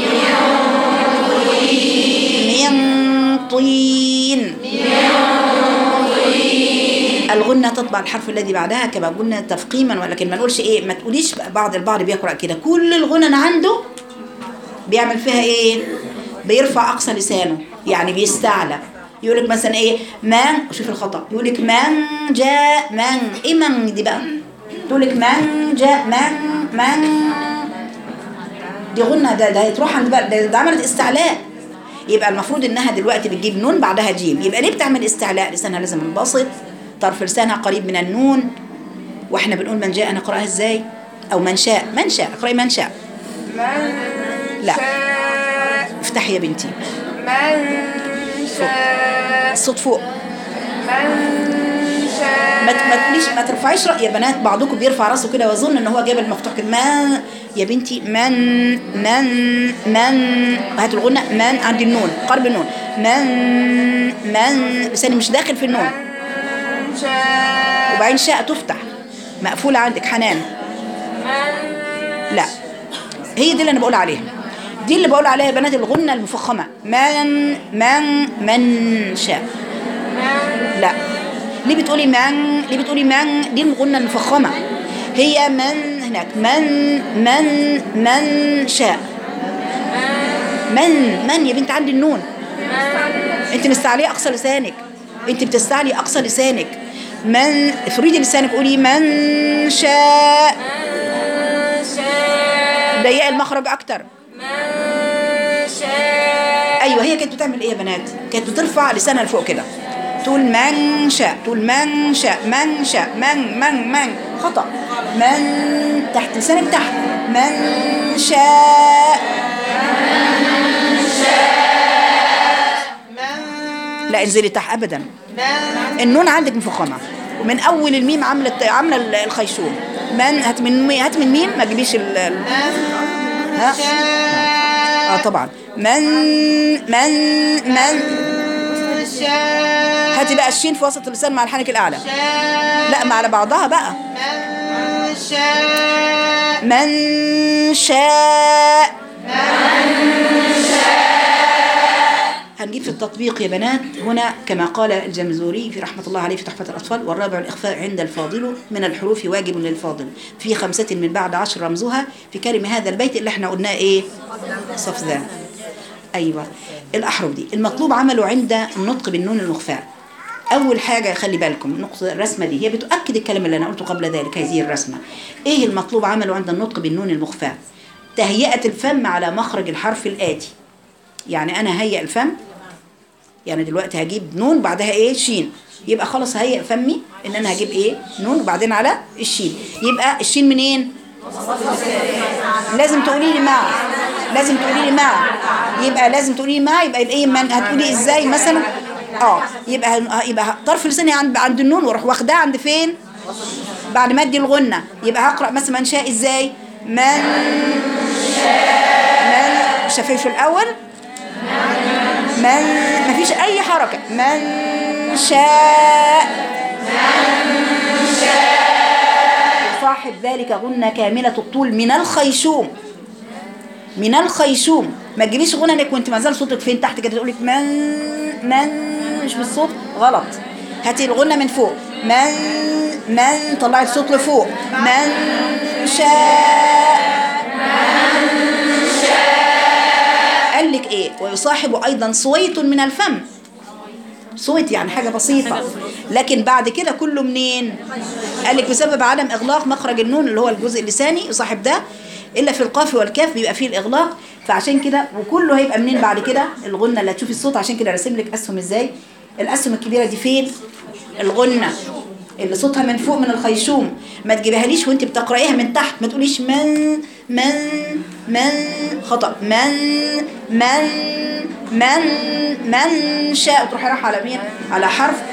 من طين الغنة تطبع الحرف الذي بعدها كما قلنا تفقيما ولكن ما نقولش ايه ما تقوليش بعض البعض بيقرأ كده كل الغنن عنده بيعمل فيها ايه بيرفع اقصى لسانه يعني بيستعلى يقول لك مثلا ايه من شوف الخطا يقول لك من جاء من ايه من دي بقى تقول لك من جاء من من دي غنى ده ده تروح عند بقى ده, ده عملت استعلاء يبقى المفروض انها دلوقتي بتجيب نون بعدها جيم يبقى ليه بتعمل استعلاء لسانها لازم منبسط طرف لسانها قريب من النون واحنا بنقول من جاء نقراها ازاي او من شاء من شاء اقراي من شاء من لا. شاء افتحي يا بنتي من شاء الصوت فوق من شاء ما ما تقوليش ما ترفعيش رأي يا بنات بعضكم بيرفع راسه كده ويظن ان هو جايب المفتوح كده ما يا بنتي من من من هات الغنى من عند النون قرب النون من من لساني مش داخل في النون من شاء وبعدين شاء تفتح مقفولة عندك حنان لا هي دي اللي انا بقول عليها دي اللي بقول عليها يا بنات الغنة المفخمة من من من شاء لا ليه بتقولي من ليه بتقولي من دي الغنة المفخمة هي من هناك من من من شاء من من يا بنت عندي النون انت مستعليه اقصى لسانك انت بتستعلي اقصى لسانك من افردي لسانك قولي من شاء ضيقي المخرج اكتر ايوه هي كانت بتعمل ايه يا بنات كانت بترفع لسانها لفوق كده تقول من شاء تقول من شاء من شاء من من من خطا من تحت لسانك تحت من شاء لا انزلي تحت ابدا النون عندك مفخمه ومن اول الميم عامله عامله ال- الخيشوم من هات من مي- هات من ميم ما تجيبيش ال ال- ها اه طبعا من من من هاتي بقى الشين في وسط اللسان مع الحنك الاعلى لا مع على بعضها بقى من شاء هنجيب في التطبيق يا بنات هنا كما قال الجمزوري في رحمة الله عليه في تحفة الأطفال والرابع الإخفاء عند الفاضل من الحروف واجب للفاضل في خمسة من بعد عشر رمزها في كلمة هذا البيت اللي احنا قلناه ايه صف ذا أيوة الأحرف دي المطلوب عمله عند النطق بالنون المخفاء أول حاجة خلي بالكم نقطة الرسمة دي هي بتؤكد الكلام اللي أنا قلته قبل ذلك هذه الرسمة إيه المطلوب عمله عند النطق بالنون المخفاء تهيئة الفم على مخرج الحرف الآتي يعني أنا هيئ الفم يعني دلوقتي هجيب نون بعدها ايه شين يبقى خلاص هيئ فمي ان انا هجيب ايه نون وبعدين على الشين يبقى الشين منين لازم تقولي لي مع لازم تقولي لي مع يبقى لازم تقولي لي مع يبقى الايه من هتقولي ازاي مثلا اه يبقى يبقى طرف لساني عند عند النون واروح واخداه عند فين بعد ما ادي الغنه يبقى هقرا مثلا من شاء ازاي من من شفايف الاول من مفيش اي حركه من شاء صاحب ذلك غنة كاملة الطول من الخيشوم من الخيشوم ما تجيبيش غنى وانت ما زال صوتك فين تحت كده تقولك من من مش بالصوت غلط هاتي الغنة من فوق من من طلعي الصوت لفوق من شاء قال لك ايه ويصاحب ايضا صويت من الفم صوت يعني حاجة بسيطة لكن بعد كده كله منين قال لك بسبب عدم إغلاق مخرج النون اللي هو الجزء اللساني يصاحب ده إلا في القاف والكاف بيبقى فيه الإغلاق فعشان كده وكله هيبقى منين بعد كده الغنة اللي هتشوفي الصوت عشان كده راسم لك أسهم إزاي الأسهم الكبيرة دي فين الغنة اللي صوتها من فوق من الخيشوم ما تجيبها ليش وانت بتقرأيها من تحت ما تقوليش من من من خطأ من من من من شاء تروحي رايحة على مين على حرف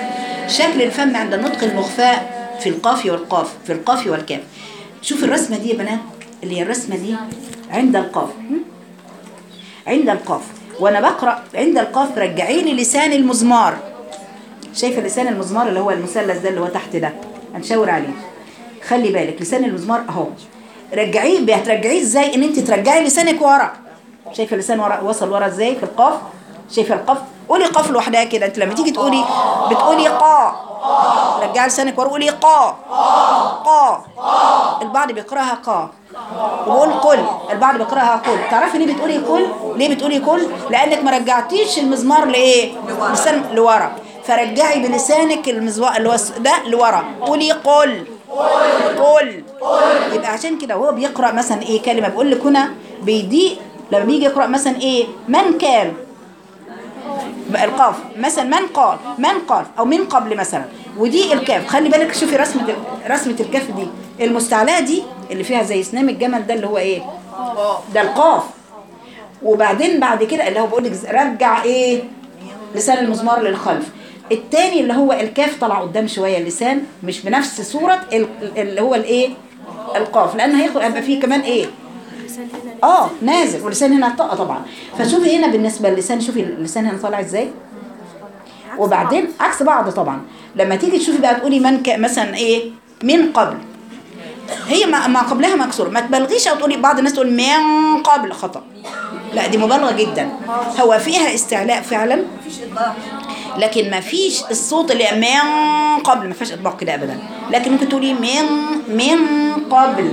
شكل الفم عند النطق المخفاء في القاف والقاف في القاف والكاف شوف الرسمة دي يا بنات اللي هي الرسمة دي عند القاف عند القاف وانا بقرأ عند القاف رجعي لي لسان المزمار شايفه لسان المزمار اللي هو المثلث ده اللي هو تحت ده هنشاور عليه خلي بالك لسان المزمار اهو رجعيه هترجعيه ازاي ان انت ترجعي لسانك ورا شايفه اللسان ورا وصل ورا ازاي في القاف شايفه القاف قولي قاف لوحدها كده انت لما تيجي تقولي بتقولي قا رجعي لسانك ورا قولي قا قا البعض بيقراها قا وبقول قل البعض بيقراها قل تعرفي ليه بتقولي قل ليه بتقولي قل لانك ما رجعتيش المزمار لايه لسان لورا فرجعي بلسانك المزمار اللي هو ده لورا قولي قل قل يبقى عشان كده وهو بيقرا مثلا ايه كلمه بيقول لك هنا بيضيق لما بيجي يقرا مثلا ايه من كان بقى القاف مثلا من قال من قال او من قبل مثلا ودي الكاف خلي بالك شوفي رسمه ال- رسمه الكاف دي المستعلاه دي اللي فيها زي سنام الجمل ده اللي هو ايه ده القاف وبعدين بعد كده اللي هو بقول لك رجع ايه لسان المزمار للخلف التاني اللي هو الكاف طلع قدام شويه اللسان مش بنفس صوره ال- اللي هو الايه القاف لان هياخد هيبقى فيه كمان ايه اه نازل واللسان هنا طاقه طبعا فشوفي هنا بالنسبه للسان شوفي اللسان هنا طالع ازاي وبعدين عكس بعض طبعا لما تيجي تشوفي بقى تقولي من ك... مثلا ايه من قبل هي ما, ما قبلها مكسور ما تبالغيش او تقولي بعض الناس تقول من قبل خطا لا دي مبالغه جدا هو فيها استعلاء فعلا لكن ما فيش الصوت اللي من قبل ما فيهاش اطباق كده ابدا لكن ممكن تقولي من من قبل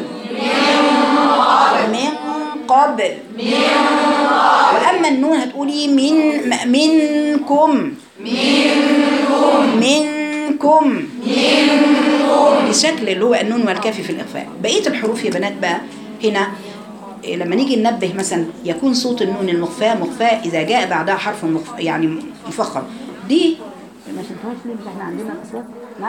من قبل واما النون هتقولي من م- منكم منكم منكم الشكل اللي هو النون والكاف في الاخفاء بقيه الحروف يا بنات بقى هنا إيه، لما نيجي ننبه مثلا يكون صوت النون المخفاة مخفاة إذا جاء بعدها حرف مخف... يعني مفخم دي ما شفتوهاش ليه مش احنا عندنا الأصوات نعم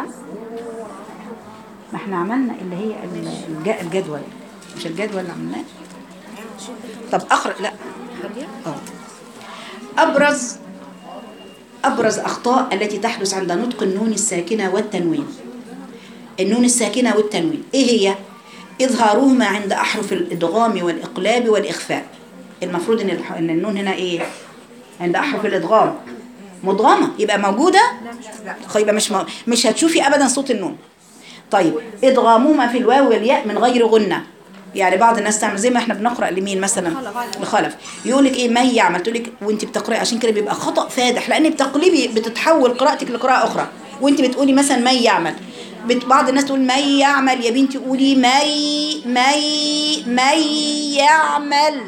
ما احنا عملنا اللي هي ال- الج- الجدول مش الجدول اللي عملناه طب اخرج لا خليها اه ابرز ابرز اخطاء التي تحدث عند نطق النون الساكنه والتنوين النون الساكنه والتنوين ايه هي اظهارهما عند احرف الادغام والاقلاب والاخفاء المفروض ان الح- ان النون هنا ايه عند احرف الادغام مدغمه يبقى موجوده لا يبقى مش مو... مش هتشوفي ابدا صوت النون طيب ادغامهما في الواو والياء من غير غنة يعني بعض الناس تعمل زي ما احنا بنقرا لمين مثلا لخلف يقول لك ايه ما يعمل تقول لك وانت بتقراي عشان كده بيبقى خطا فادح لان بتقلبي بتتحول قراءتك لقراءه اخرى وانت بتقولي مثلا ما يعمل بت- بعض الناس تقول من يعمل يا بنتي قولي مي مي من يعمل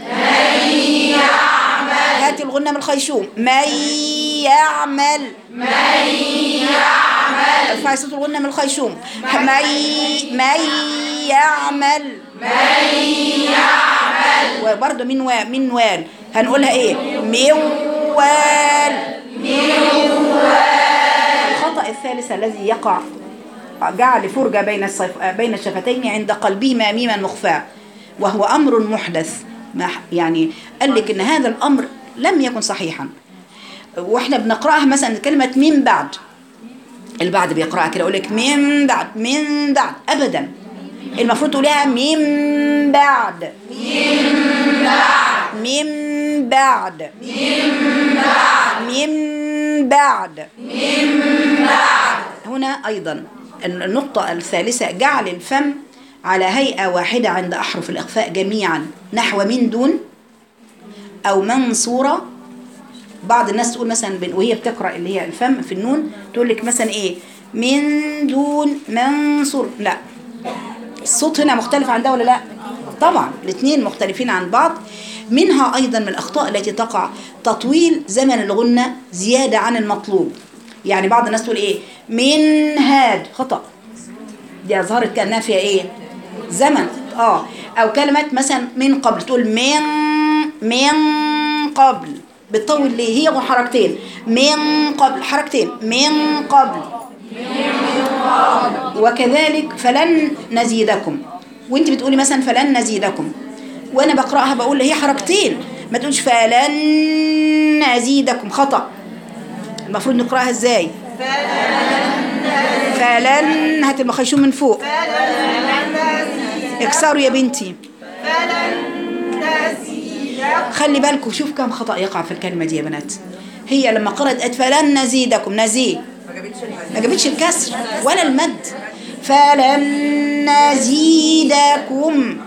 هاتي الغنة من الخيشوم من يعمل ارفعي صوت الغنة من الخيشوم من من يعمل من يعمل وبرضه من و... من وال هنقولها ايه موال الخطأ الثالث الذي يقع جعل فرجة بين الصف... بين الشفتين عند قلبهما ميما مخفاة وهو أمر محدث ما ح- يعني قال لك إن هذا الأمر لم يكن صحيحا واحنا بنقرأها مثلا كلمة من بعد البعض بيقرأها كده يقول لك من بعد من بعد أبدا المفروض تقولها من بعد من بعد من بعد من بعد هنا أيضا النقطة الثالثة جعل الفم على هيئة واحدة عند أحرف الإخفاء جميعا نحو من دون أو منصورة بعض الناس تقول مثلا بن- وهي بتقرأ اللي هي الفم في النون تقول لك مثلا إيه من دون منصور لا الصوت هنا مختلف عن ده ولا لا طبعا الاثنين مختلفين عن بعض منها أيضا من الأخطاء التي تقع تطويل زمن الغنة زيادة عن المطلوب يعني بعض الناس تقول إيه من هاد خطأ دي أظهرت كأنها فيها إيه زمن آه أو كلمة مثلا من قبل تقول من من قبل بتطول ليه هي حركتين من قبل حركتين من قبل وكذلك فلن نزيدكم وانت بتقولي مثلا فلن نزيدكم وانا بقراها بقول هي حركتين ما تقولش فلن نزيدكم خطأ المفروض نقراها ازاي فلن هات المخيشوم من فوق اكسروا يا بنتي خلي بالكم شوف كم خطأ يقع في الكلمة دي يا بنات هي لما قرأت قالت فلن نزيدكم نزيد ما جابتش الكسر ولا المد فلن نزيدكم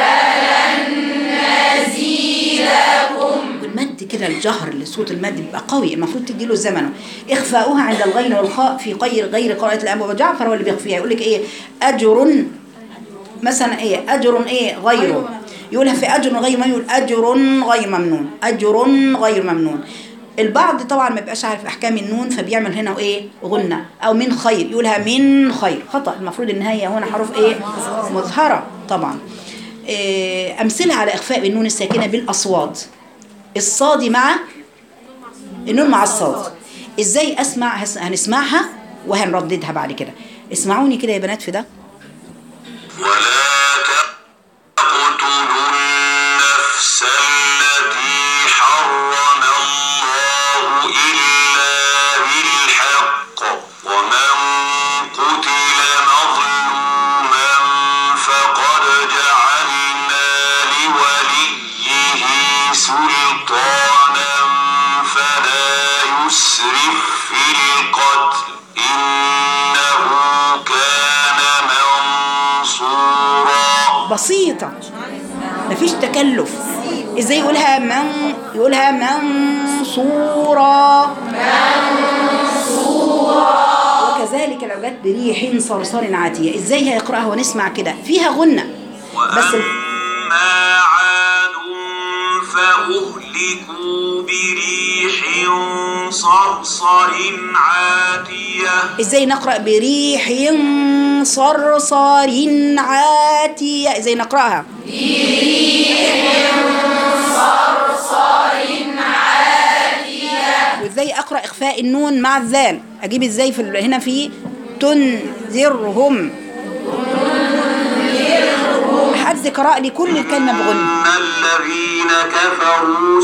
والمد كده الجهر اللي صوت المد بيبقى قوي المفروض تديله زمنه اخفاؤها عند الغين والخاء في غير غير قراءة الأب وجعفر هو اللي بيخفيها يقول لك ايه أجر مثلا ايه أجر ايه غيره يقولها في أجر غير ممنون يقول أجر غير ممنون أجر غير ممنون البعض طبعا ما بيبقاش عارف احكام النون فبيعمل هنا ايه غنة او من خير يقولها من خير خطأ المفروض ان هي هنا حروف ايه مظهرة طبعا إيه امثله على اخفاء النون الساكنة بالاصوات الصاد مع النون مع الصاد ازاي اسمع هس- هنسمعها وهنرددها بعد كده اسمعوني كده يا بنات في ده ولا تقتلوا النفس التي حرم الله إلا بالحق ومن قتل مظلوما فقد جعلنا لوليه سلطانا فلا يسرف في القتل إنه كان منصورا بسيطة مفيش تكلف ازاي يقولها من يقولها منصورا وكذلك لو جت بريح صرصر عاتية ازاي هيقرأها ونسمع كده فيها غنة بس ال- وأما عاد فأهلكوا بريح صرصر عاتية ازاي نقرأ بريح صرصر عاتية ازاي نقرأها وازاي اقرا اخفاء النون مع الذال اجيب ازاي في ال- هنا في تنذرهم حد قرأ لي كل الكلمة بغنى إن الذين كفروا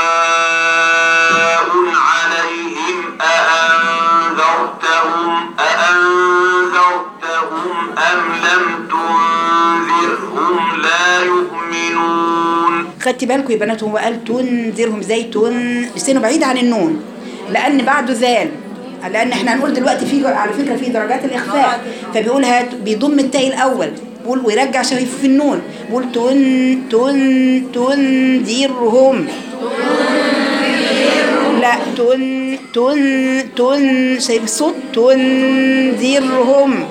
سواء عليهم أأنذرتهم أأنذرتهم أم لم تنذرهم لا يؤمنون خدت بالكم يا بنات هو قال تنذرهم زي تن لسانه بعيد عن النون لان بعده ذال لان احنا هنقول دلوقتي في على فكره في درجات الاخفاء فبيقولها بيضم التاء الاول بيقول ويرجع شفايفه في النون بيقول تن تن تنذرهم لا تن تن تن شايف الصوت تنذرهم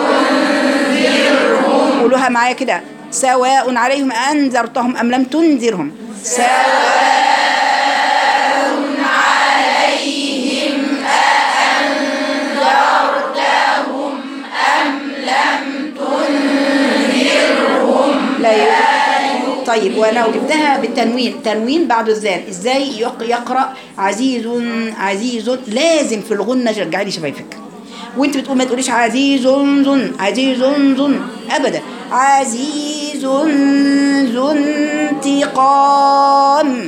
قولوها معايا كده سواء عليهم أنذرتهم أم لم تنذرهم سواء لا ي- طيب وانا جبتها بالتنوين تنوين بعد الذال ازاي يق- يقرا عزيز عزيز لازم في الغنه رجعي لي شفايفك وانت بتقول ما تقوليش عزيز زن عزيز زن ابدا عزيز ذو انتقام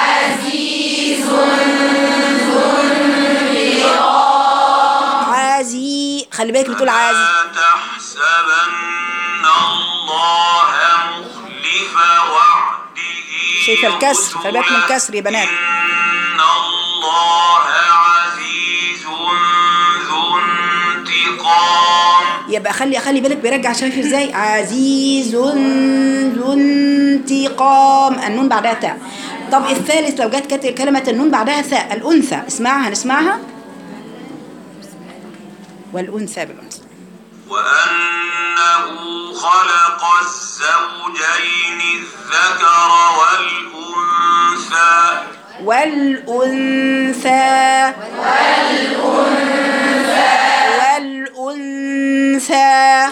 عزيز خلي بالك بتقول عزيز لا تحسبن الله مخلف وعده شايفة الكسر، خلي بالك من رسله. الكسر يا بنات. إن الله عزيز ذو انتقام يبقى خلي خلي بالك بيرجع شايف ازاي عزيز ذو انتقام النون بعدها تاء طب الثالث لو جت كت- كلمة النون بعدها ثاء الأنثى اسمعها هنسمعها والأنثى بالأنثى وأنه خلق الزوجين الذكر والأنثى والأنثى والأنثى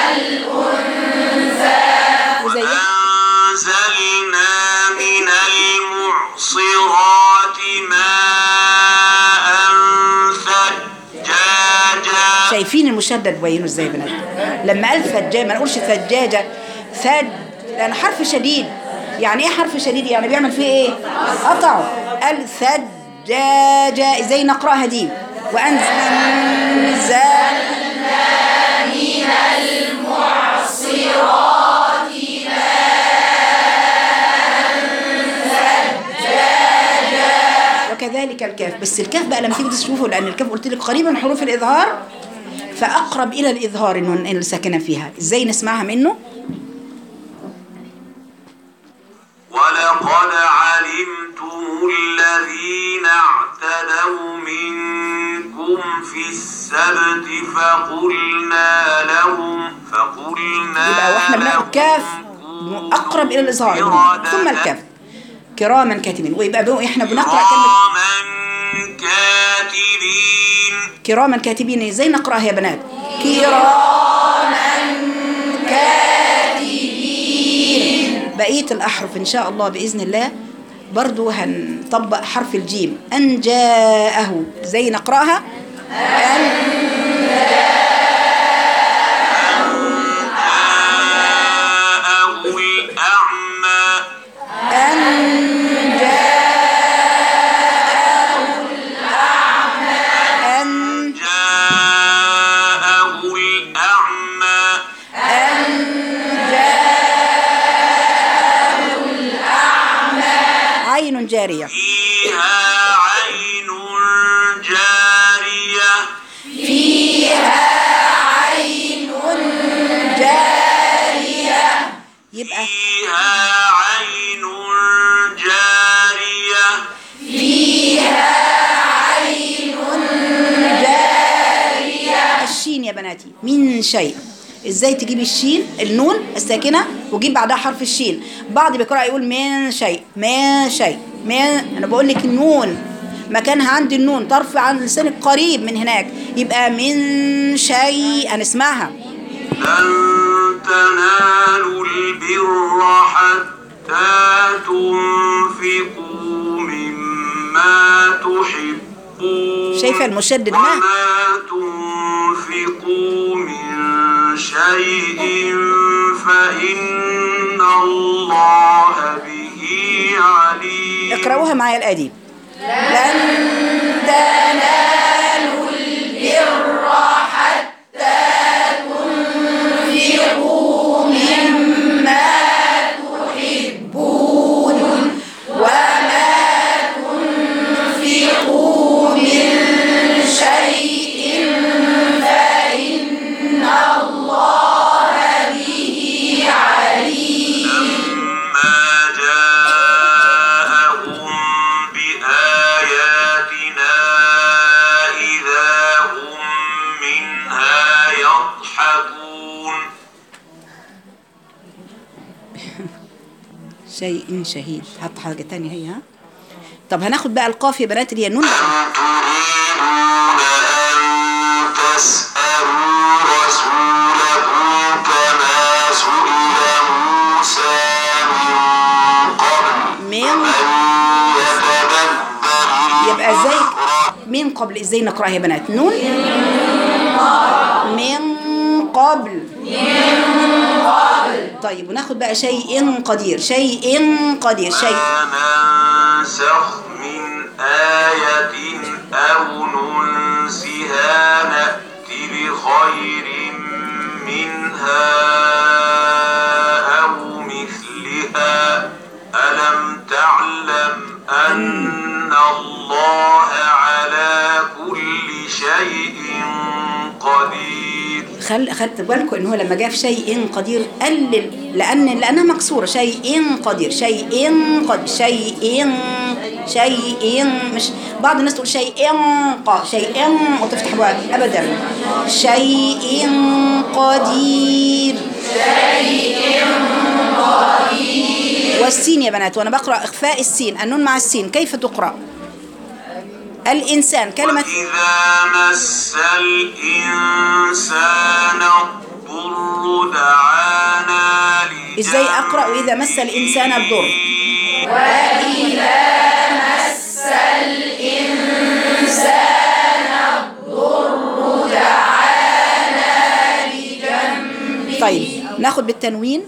وزي أنزلنا من المعصرات ماء ثجاجا شايفين المشدد بينه ازاي يا بنات لما قال ثجاجة ما نقولش ثجاجة ثج لأن حرف شديد يعني ايه حرف شديد يعني بيعمل فيه ايه قطعه قال ثجاجة ازاي نقراها دي وأنزل وكذلك الكاف بس الكاف بقى لما تيجي تشوفه لان الكاف قلت لك قريبه من حروف الاظهار فاقرب الى الاظهار النون الساكنه فيها ازاي نسمعها منه ولقد علمتم الذين اعتدوا منكم في السبت فقلنا لهم فقلنا يبقى واحنا بناخد لهم كاف اقرب الى الاظهار النون. ثم الكاف كراما كاتبين ويبقى بقى احنا بنقرا كلمه كراما كاتبين كراما كاتبين ازاي نقراها يا بنات كراما كاتبين بقيه الاحرف ان شاء الله باذن الله برضو هنطبق حرف الجيم ان جاءه ازاي نقراها جاءه الأعمى ان جاءه الاعمى ان جاءه الأعمى عين جاريه فيها عين جارية يبقى فيها عين جارية الشين يا بناتي من شيء ازاي تجيبي الشين النون الساكنه وجيب بعدها حرف الشين بعض بيقرا يقول من شيء من شيء من انا بقول لك النون مكانها عند النون طرف عن لسانك قريب من هناك يبقى من شيء هنسمعها لن تنالوا البر حتى تنفقوا مما تحبون شايفه المشدد ما وما تنفقوا من شيء فإن الله به عليم اقرأوها معايا الآية دي لن تنالوا البر حتى تنفقوا مما تحبون وما تنفقوا من شيء فإن الله به عليم ما جاءهم بآياتنا إذا هم منها يضحكون شيء شهيد حط حاجة تانية هي ها طب هناخد بقى القاف يا بنات اللي هي النون أم تريدون أن تسألوا رسولكم كما سئل موسى من قبل من من يتبدل يبقى ازاي من قبل ازاي نقراها يا بنات نون من قبل من قبل طيب وناخد بقى شيء قدير شيء قدير شيء ما ننسخ من آية أو ننسها نأتي بخير منها أو مثلها ألم تعلم أن الله على كل شيء قدير خل خدت بالكم ان هو لما جاء في شيء قدير قلل لان لانها مكسوره شيء قدير شيء قد شيء شيء مش بعض الناس تقول شيء ق شيء وتفتح بقى ابدا شيء قدير والسين يا بنات وانا بقرا اخفاء السين النون مع السين كيف تقرا الانسان كلمه وإذا مس الإنسان الضر دعانا ازاي اقرا واذا مس الانسان الضر طيب ناخد بالتنوين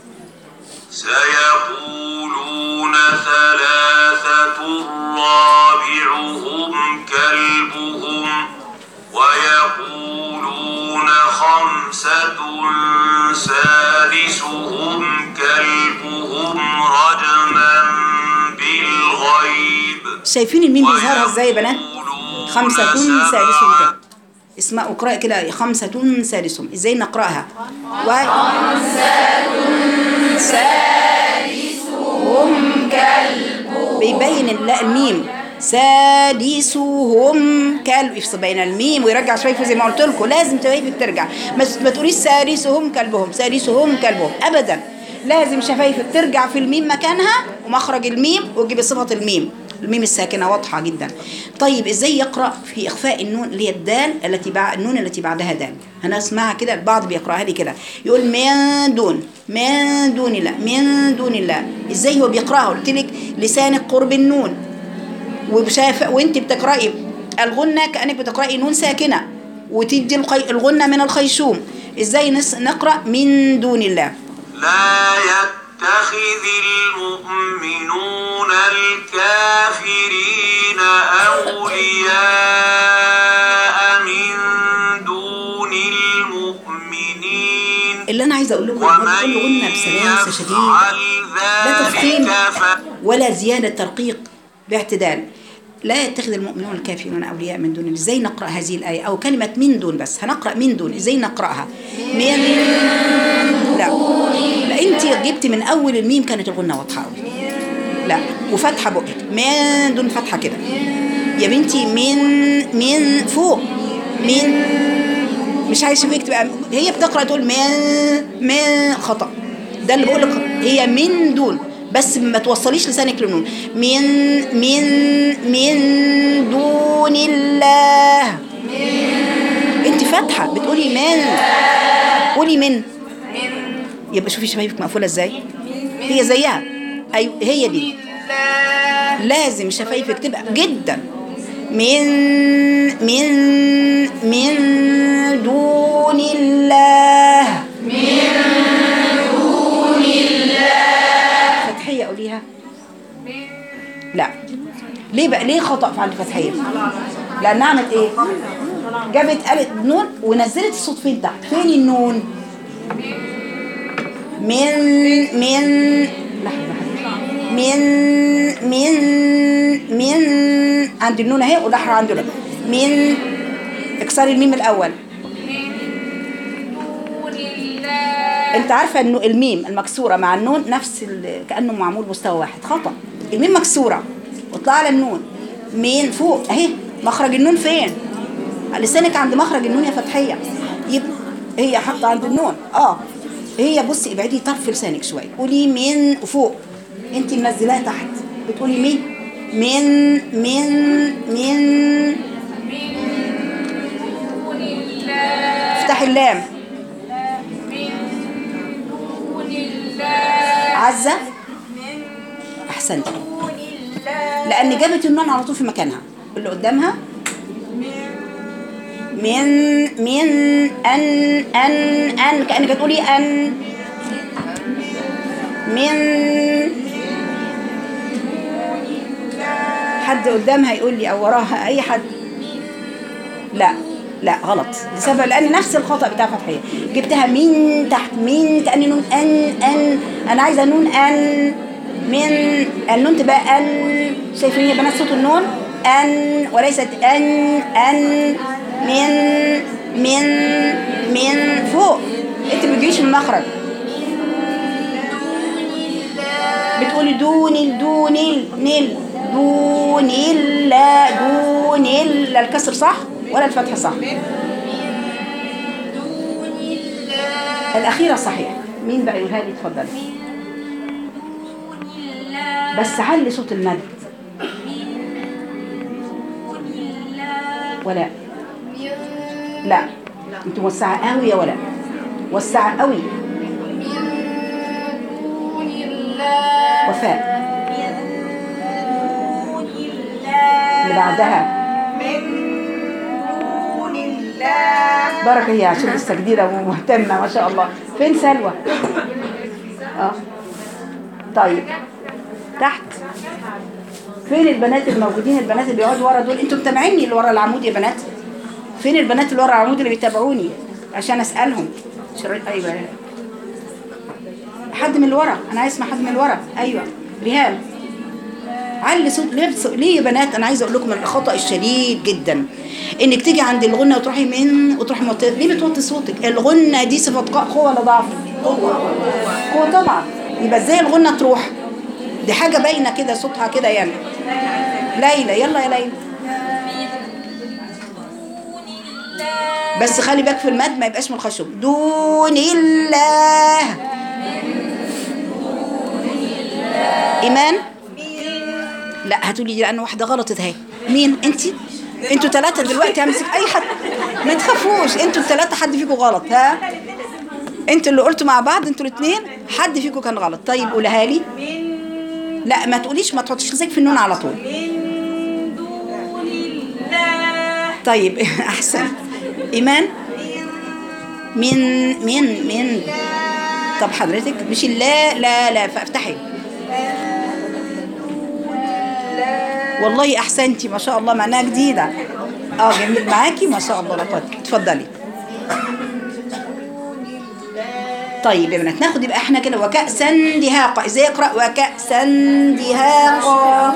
سيقولون ثلاثة رابعهم كلبهم سادسهم كلبهم رجما بالغيب شايفين الميم بيظهرها ازاي يا بنات ويقولون خمسة سبعة. سادسهم كده اسمع اقرأ كده خمسة سادسهم ازاي نقرأها و... سادسهم كلب بيبين الل- الميم سادسهم كلب يفصل بين الميم ويرجع شفايفه زي ما قلت لكم لازم شفايفك ترجع ما ما تقوليش سادسهم كلبهم سادسهم كلبهم ابدا لازم شفايفك ترجع في الميم مكانها ومخرج الميم وتجيب صفة الميم الميم الساكنة واضحة جدا طيب ازاي يقرأ في إخفاء النون اللي هي الدال التي بعد النون التي بعدها دال هنسمعها كده البعض بيقرأها لي كده يقول من دون من دون الله من دون الله ازاي هو بيقرأها قلت لك لسانك قرب النون وشاف وانت بتقرأي الغنة كأنك بتقرأي نون ساكنة وتدي القي... الغنة من الخيشوم ازاي نس... نقرأ من دون الله لا يتخذ المؤمنون الكافرين أولياء من دون المؤمنين اللي انا عايزه اقول لكم ومن بقول غنة بسلاسة شديدة يفعل لا تفخيم ذلك ف... ولا زيادة ترقيق باعتدال لا يتخذ المؤمنون الكافرون أولياء من دون الله ازاي نقرأ هذه الآية أو كلمة من دون بس هنقرأ من دون ازاي نقرأها من لا لا انت جبت من أول الميم كانت الغنة واضحة أوي لا وفتحة بقك من دون فتحة كده يا بنتي من من فوق من مش عايز اشوفك تبقى هي بتقرا تقول من من خطا ده اللي بقول لك هي من دون بس ما توصليش لسانك للنون من من من دون الله انت فاتحه بتقولي من قولي من يبقى شوفي شفايفك مقفوله ازاي هي زيها ايوه هي دي لازم شفايفك تبقى جدا من من من دون الله من دون الله فتحية قوليها لا ليه بقى ليه خطأ في عند فتحية لأنها عملت ايه جابت قالت نون ونزلت الصوت فين تحت فين النون من من لحظة من من من عند النون اهي ودحر عند النون من اكسري الميم الاول انت عارفه انه الميم المكسوره مع النون نفس ال- كانه معمول مستوى واحد خطا الميم مكسوره واطلع على النون مين فوق اهي مخرج النون فين لسانك عند مخرج النون يا فتحيه يبقى هي حاطه عند النون اه هي بصي ابعدي طرف لسانك شويه قولي من فوق انت منزلاها تحت بتقولي مين من من من افتحي اللام عزة احسنت لان جابت النون على طول في مكانها اللي قدامها من من ان ان ان كانك تقولي ان من حد قدامها يقول لي او وراها اي حد لا لا غلط لسبب لان نفس الخطا بتاع فتحيه جبتها من تحت من كان نون ان ان انا عايزه نون ان من النون تبقى ان شايفين يا بنات صوت النون ان وليست ان ان من من من فوق انت ما بتجيش من المخرج بتقولي دون ال دون ال نل دون ال لا دون ال لا الكسر صح ولا الفتح صح الأخيرة صحيح مين بقى يقولها لي اتفضلي بس علي صوت المد ولا لا انت موسعة قوي يا ولا وسعة قوي وفاء اللي بعدها بركة هي عشان لسه جديدة ومهتمة ما شاء الله فين سلوى؟ اه طيب تحت فين البنات الموجودين البنات اللي بيقعدوا ورا دول انتوا متابعيني اللي ورا العمود يا بنات فين البنات اللي ورا العمود اللي بيتابعوني عشان اسالهم شر... ايوه حد من الورا انا عايز اسمع حد من الورا ايوه ريهام علي صوت ليه ليه يا بنات انا عايزه اقول لكم الخطا الشديد جدا انك تيجي عند الغنه وتروحي من وتروحي موطي ليه بتوطي صوتك الغنه دي صفه ق- قوه ولا ضعف قوه قوه طبعا يبقى ازاي الغنه تروح دي حاجه باينه كده صوتها كده يعني ليلى يلا يا ليلى بس خلي بالك في المد ما يبقاش من الخشب دون الله ايمان لا هتقولي دي لان واحده غلطت اهي مين انت انتوا ثلاثه دلوقتي همسك اي حد ما تخافوش انتوا الثلاثه حد فيكم غلط ها انتوا اللي قلتوا مع بعض انتوا الاثنين حد فيكم كان غلط طيب قولها لي لا ما تقوليش ما تحطيش لسانك في النون على طول طيب احسن ايمان من من من طب حضرتك مش لا لا لا فافتحي والله احسنتي ما شاء الله معناها جديده اه جميل معاكي ما شاء الله لا قوة. اتفضلي طيب يا بنات ناخد يبقى احنا كده وكأسا دهاقا ازاي اقرا وكأسا دهاقا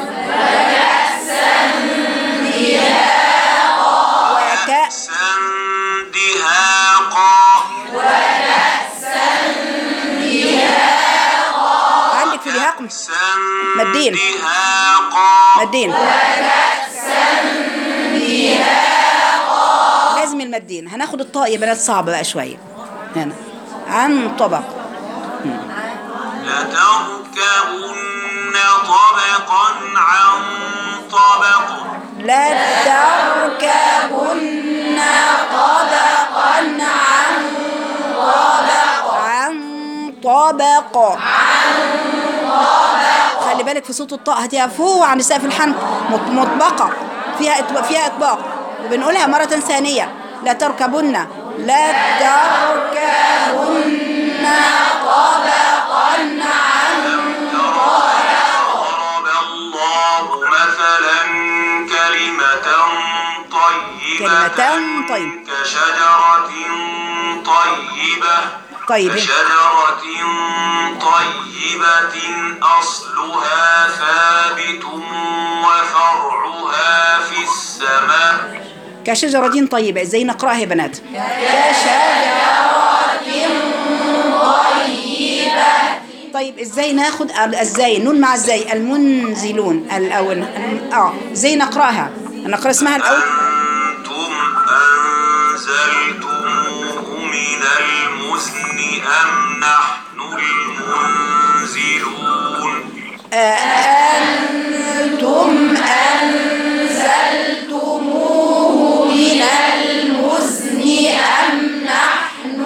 وكأس سندهاقا عندك في دهاق مدين. سندهاقا مدين لازم المدين هناخد الطاء يا بنات صعبة بقى شوية هنا عن طبق لتركبن طبقا عن طبق لا تركبن طبقا عن طبق عن طبق خلي بالك في صوت الطاء هتبقى فوق عن سقف الحنك مط- مطبقة فيها إطباق فيها إطباق وبنقولها مرة ثانية لا تركبن لا تركبن طبقا عن ضرب الله مثلا كلمة طيبة كلمة طيبة. كشجرة طيبة طيب. كشجرة طيبة أصلها ثابت وفرعها في السماء كشجرة طيبة ازاي نقرأها يا بنات طيب ازاي ناخد ال- ازاي نون مع ازاي المنزلون الاول الم- اه ازاي نقراها نقرا اسمها الاول أنتم أنزلتموه من المزن أم نحن المنزلون أنتم أنزلتموه من المزن أم نحن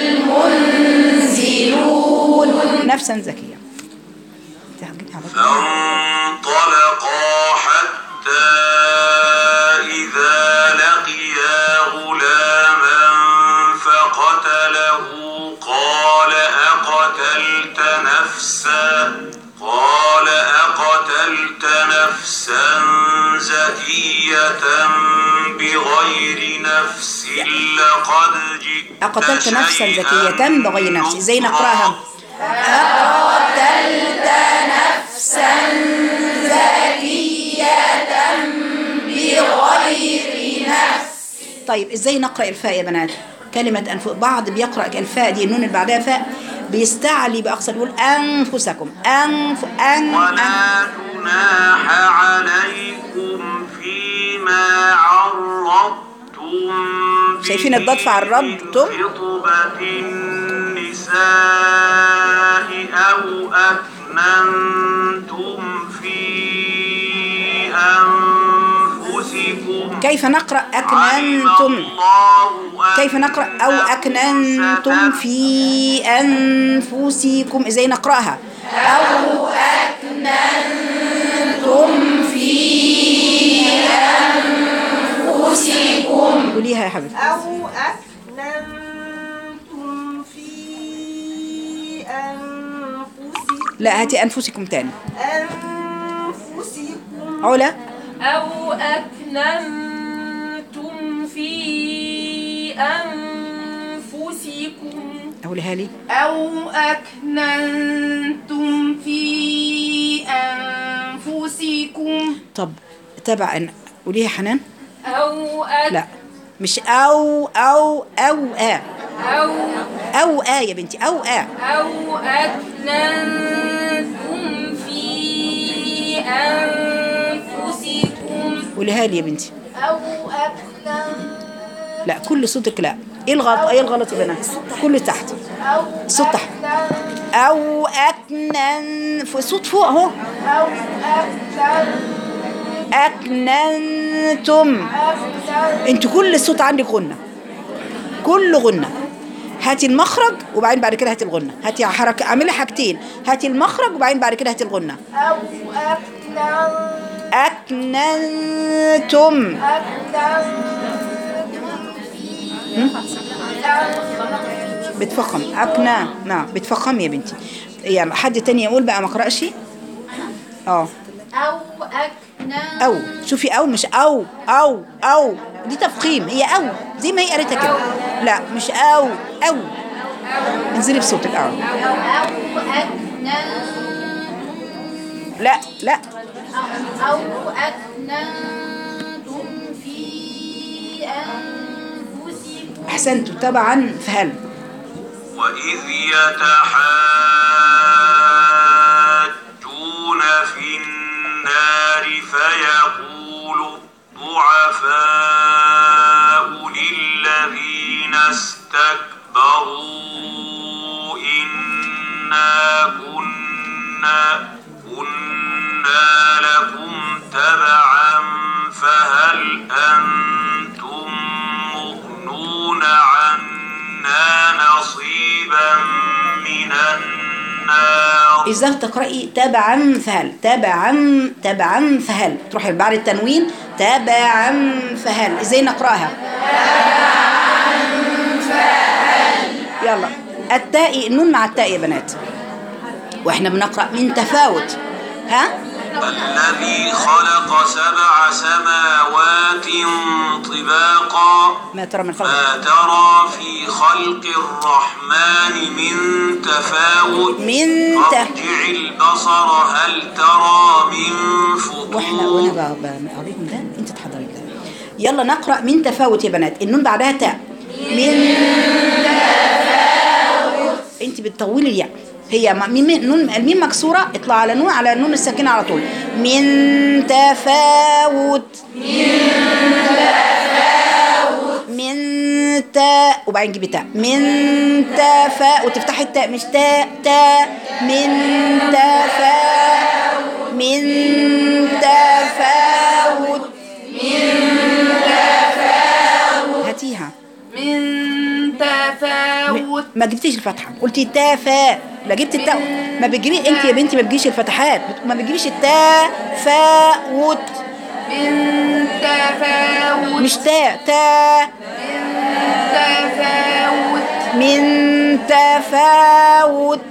المنزلون نفسا زكية تهجد على طول. فانطلقا حتى إذا لقيا غلاما فقتله قال أقتلت نفسا قال أقتلت نفسا زكية بغير نفس لقد جئت أقتلت نفسا شيئا زكية بغير نفس ازاي نقراها أقتلت نفسا زكية بغير نفس طيب ازاي نقرأ الفاء يا بنات كلمة أنف بعض بيقرأ الفاء دي النون اللي بعدها فاء بيستعلي بأقصى يقول أنفسكم أنف أن أن ولا جناح عليكم فيما عرضتم به شايفين الضاد في عرضتم؟ من خطبة النساء أو أكننتم في أنفسكم كيف نقرأ علم أكننتم الله كيف نقرأ أو أكننتم في أنفسكم إزاي نقرأها أو أكننتم في أنفسكم قوليها يا حبيبتي أو أكننتم في أنفسكم لا هاتي أنفسكم تاني أنفسكم علا أو أكننتم في أنفسكم قولها لي أو أكننتم في أنفسكم طب تبع ان قوليها يا حنان أو أك لا مش او او او ا أو او ا يا بنتي او ا أو أكننتم في أنفسكم قوليها لي يا بنتي أو أكننتم لا كل صوتك لا ايه الغلط ايه الغلط يا بنات كل تحت أو الصوت تحت او اكنن في صوت فوق اهو أو أكننتم اكننتم انت كل الصوت عندك غنه كل غنه هاتي المخرج وبعدين بعد كده هاتي الغنه هاتي حركه اعملي حاجتين هاتي المخرج وبعدين بعد كده هاتي الغنه أو أكننتم اكننتم بتفخم أكنا نعم بتفخم يا بنتي يعني حد تاني يقول بقى ما قرأش اه أو أكننتم أو شوفي أو مش أو أو أو دي تفخيم هي أو زي ما هي قريتها كده لا مش أو أو انزلي بصوتك أو أو أكننتم لا لا أو أكننتم في أنفسكم أحسنتوا طبعا فهل وإذ يتحاجون في النار فيقول الضعفاء للذين استكبروا إنا كنا كنا لكم تبعا فهل أنتم مغنون عنا نصيبا من النار إذا تقرأي تبعا فهل تبعا تبعا فهل تروحي بعد التنوين تبعا فهل إزاي نقرأها يلا التاء النون مع التاء يا بنات واحنا بنقرأ من تفاوت ها الذي خلق سبع سماوات طباقا ما ترى من خلق ما ترى في خلق الرحمن من تفاوت من ت فارجع البصر هل ترى من واحنا وانا فطور ب- ب- بقريهم ده انت تحضري ده يلا نقرا من تفاوت يا بنات النون بعدها تاء من تفاوت انت بتطولي الياء هي م- ميم نون الميم مكسوره اطلع على نون على النون الساكنه على طول من تفاوت من تاء وبعدين جيبي تاء من تفاء وتفتحي التاء مش تاء تاء من تفاء من تفاوت هاتيها من تفاوت ما جبتيش الفتحة قلتي تافاء لا جبت التاء ما بتجيبي انت يا بنتي ما بتجيش الفتحات بت- ما بتجيبيش التافاوت من تفاوت مش تاء تاء تفاوت من تفاوت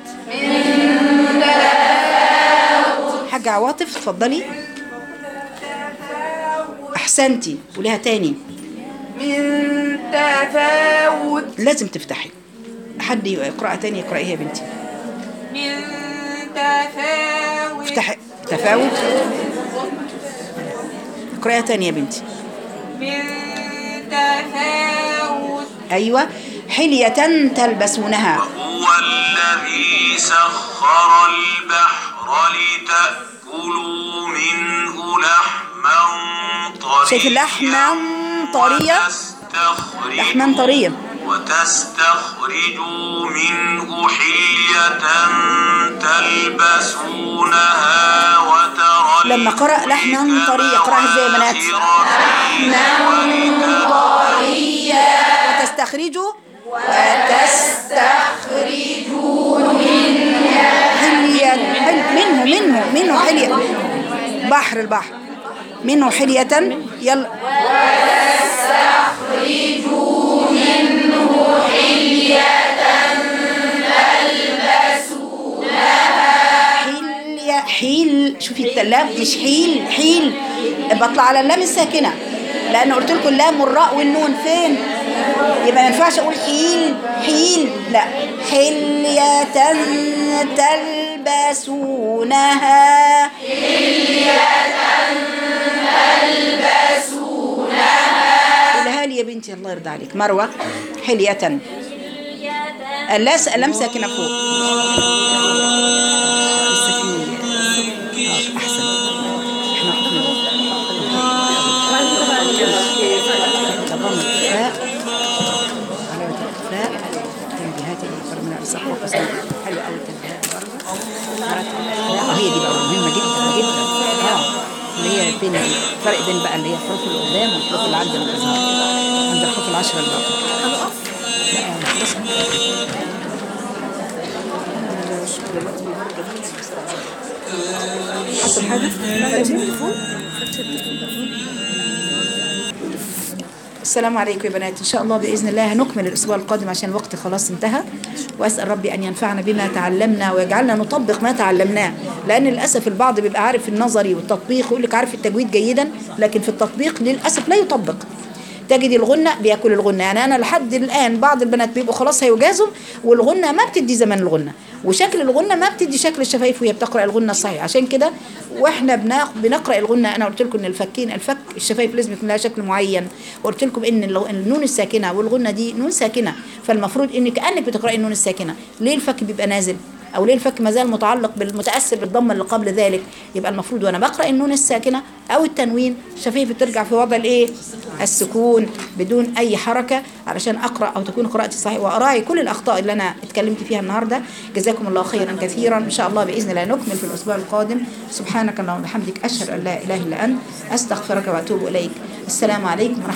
حاجة عواطف اتفضلي احسنتي قوليها تاني من تفاوت لازم تفتحي حد يقرأها تاني يقرأيها يا بنتي من تفاوت افتحي تفاوت اقرأيها تاني يا بنتي من تفاوت أيوة حلية تلبسونها هو الذي سخر البحر لتأكلوا منه لحما طريا شايف اللحمة طرية وتستخرجوا- لحما طرية وتستخرجوا منه حلية تلبسونها وترى لما قرأ لحما الفلك طرية، قرأها إزاي يا بنات؟ مواخر فيها وتستخرجوا وتستخرجوا حلية حل منه منه منه حلية بحر البحر منه حلية يلا حلية حيل شوفي اللام مش حيل حيل بطلع على اللام الساكنة لأن قلت لكم اللام والراء والنون فين يبقى ما ينفعش اقول حيل حيل لا حلية تلبسونها قولها لي يا بنتي الله يرضى عليك مروة حلية اللاس اللام ساكنة فوق لسه في آه، أحسن احنا تضم الفاء علامة الإخفاء تنبيهات الأكبر من الصح وقسم حلو أوي التنبيهات برضه لا هي دي بقى مهمة جدا جدا اه اللي هي بين الفرق بين بقى اللي هي الحروف اللي قدام والحروف اللي عند الإظهار عند الحروف العشرة اللي بقى لا خلاص حصل حاجة؟ السلام عليكم يا بنات ان شاء الله باذن الله هنكمل الاسبوع القادم عشان الوقت خلاص انتهى واسال ربي ان ينفعنا بما تعلمنا ويجعلنا نطبق ما تعلمناه لان للاسف البعض بيبقى عارف النظري والتطبيق ويقول لك عارف التجويد جيدا لكن في التطبيق للاسف لا يطبق تجد الغنة بياكل الغنة يعني أنا لحد الآن بعض البنات بيبقوا خلاص هيجازوا والغنة ما بتدي زمن الغنة وشكل الغنة ما بتدي شكل الشفايف وهي بتقرأ الغنة الصحيح عشان كده واحنا بناخ- بنقرأ الغنة أنا قلت لكم إن الفكين الفك الشفايف لازم يكون لها شكل معين وقلت لكم إن لو- النون الساكنة والغنة دي نون ساكنة فالمفروض إن كأنك بتقرأي النون الساكنة ليه الفك بيبقى نازل او ليه الفك ما زال متعلق بالمتاثر بالضمه اللي قبل ذلك يبقى المفروض وانا بقرا النون الساكنه او التنوين شفايفي ترجع في وضع الايه السكون بدون اي حركه علشان اقرا او تكون قراءتي صحيحه واراعي كل الاخطاء اللي انا اتكلمت فيها النهارده جزاكم الله خيرا كثيرا ان شاء الله باذن الله نكمل في الاسبوع القادم سبحانك اللهم وبحمدك اشهد ان لا اله الا انت استغفرك واتوب اليك السلام عليكم ورحمه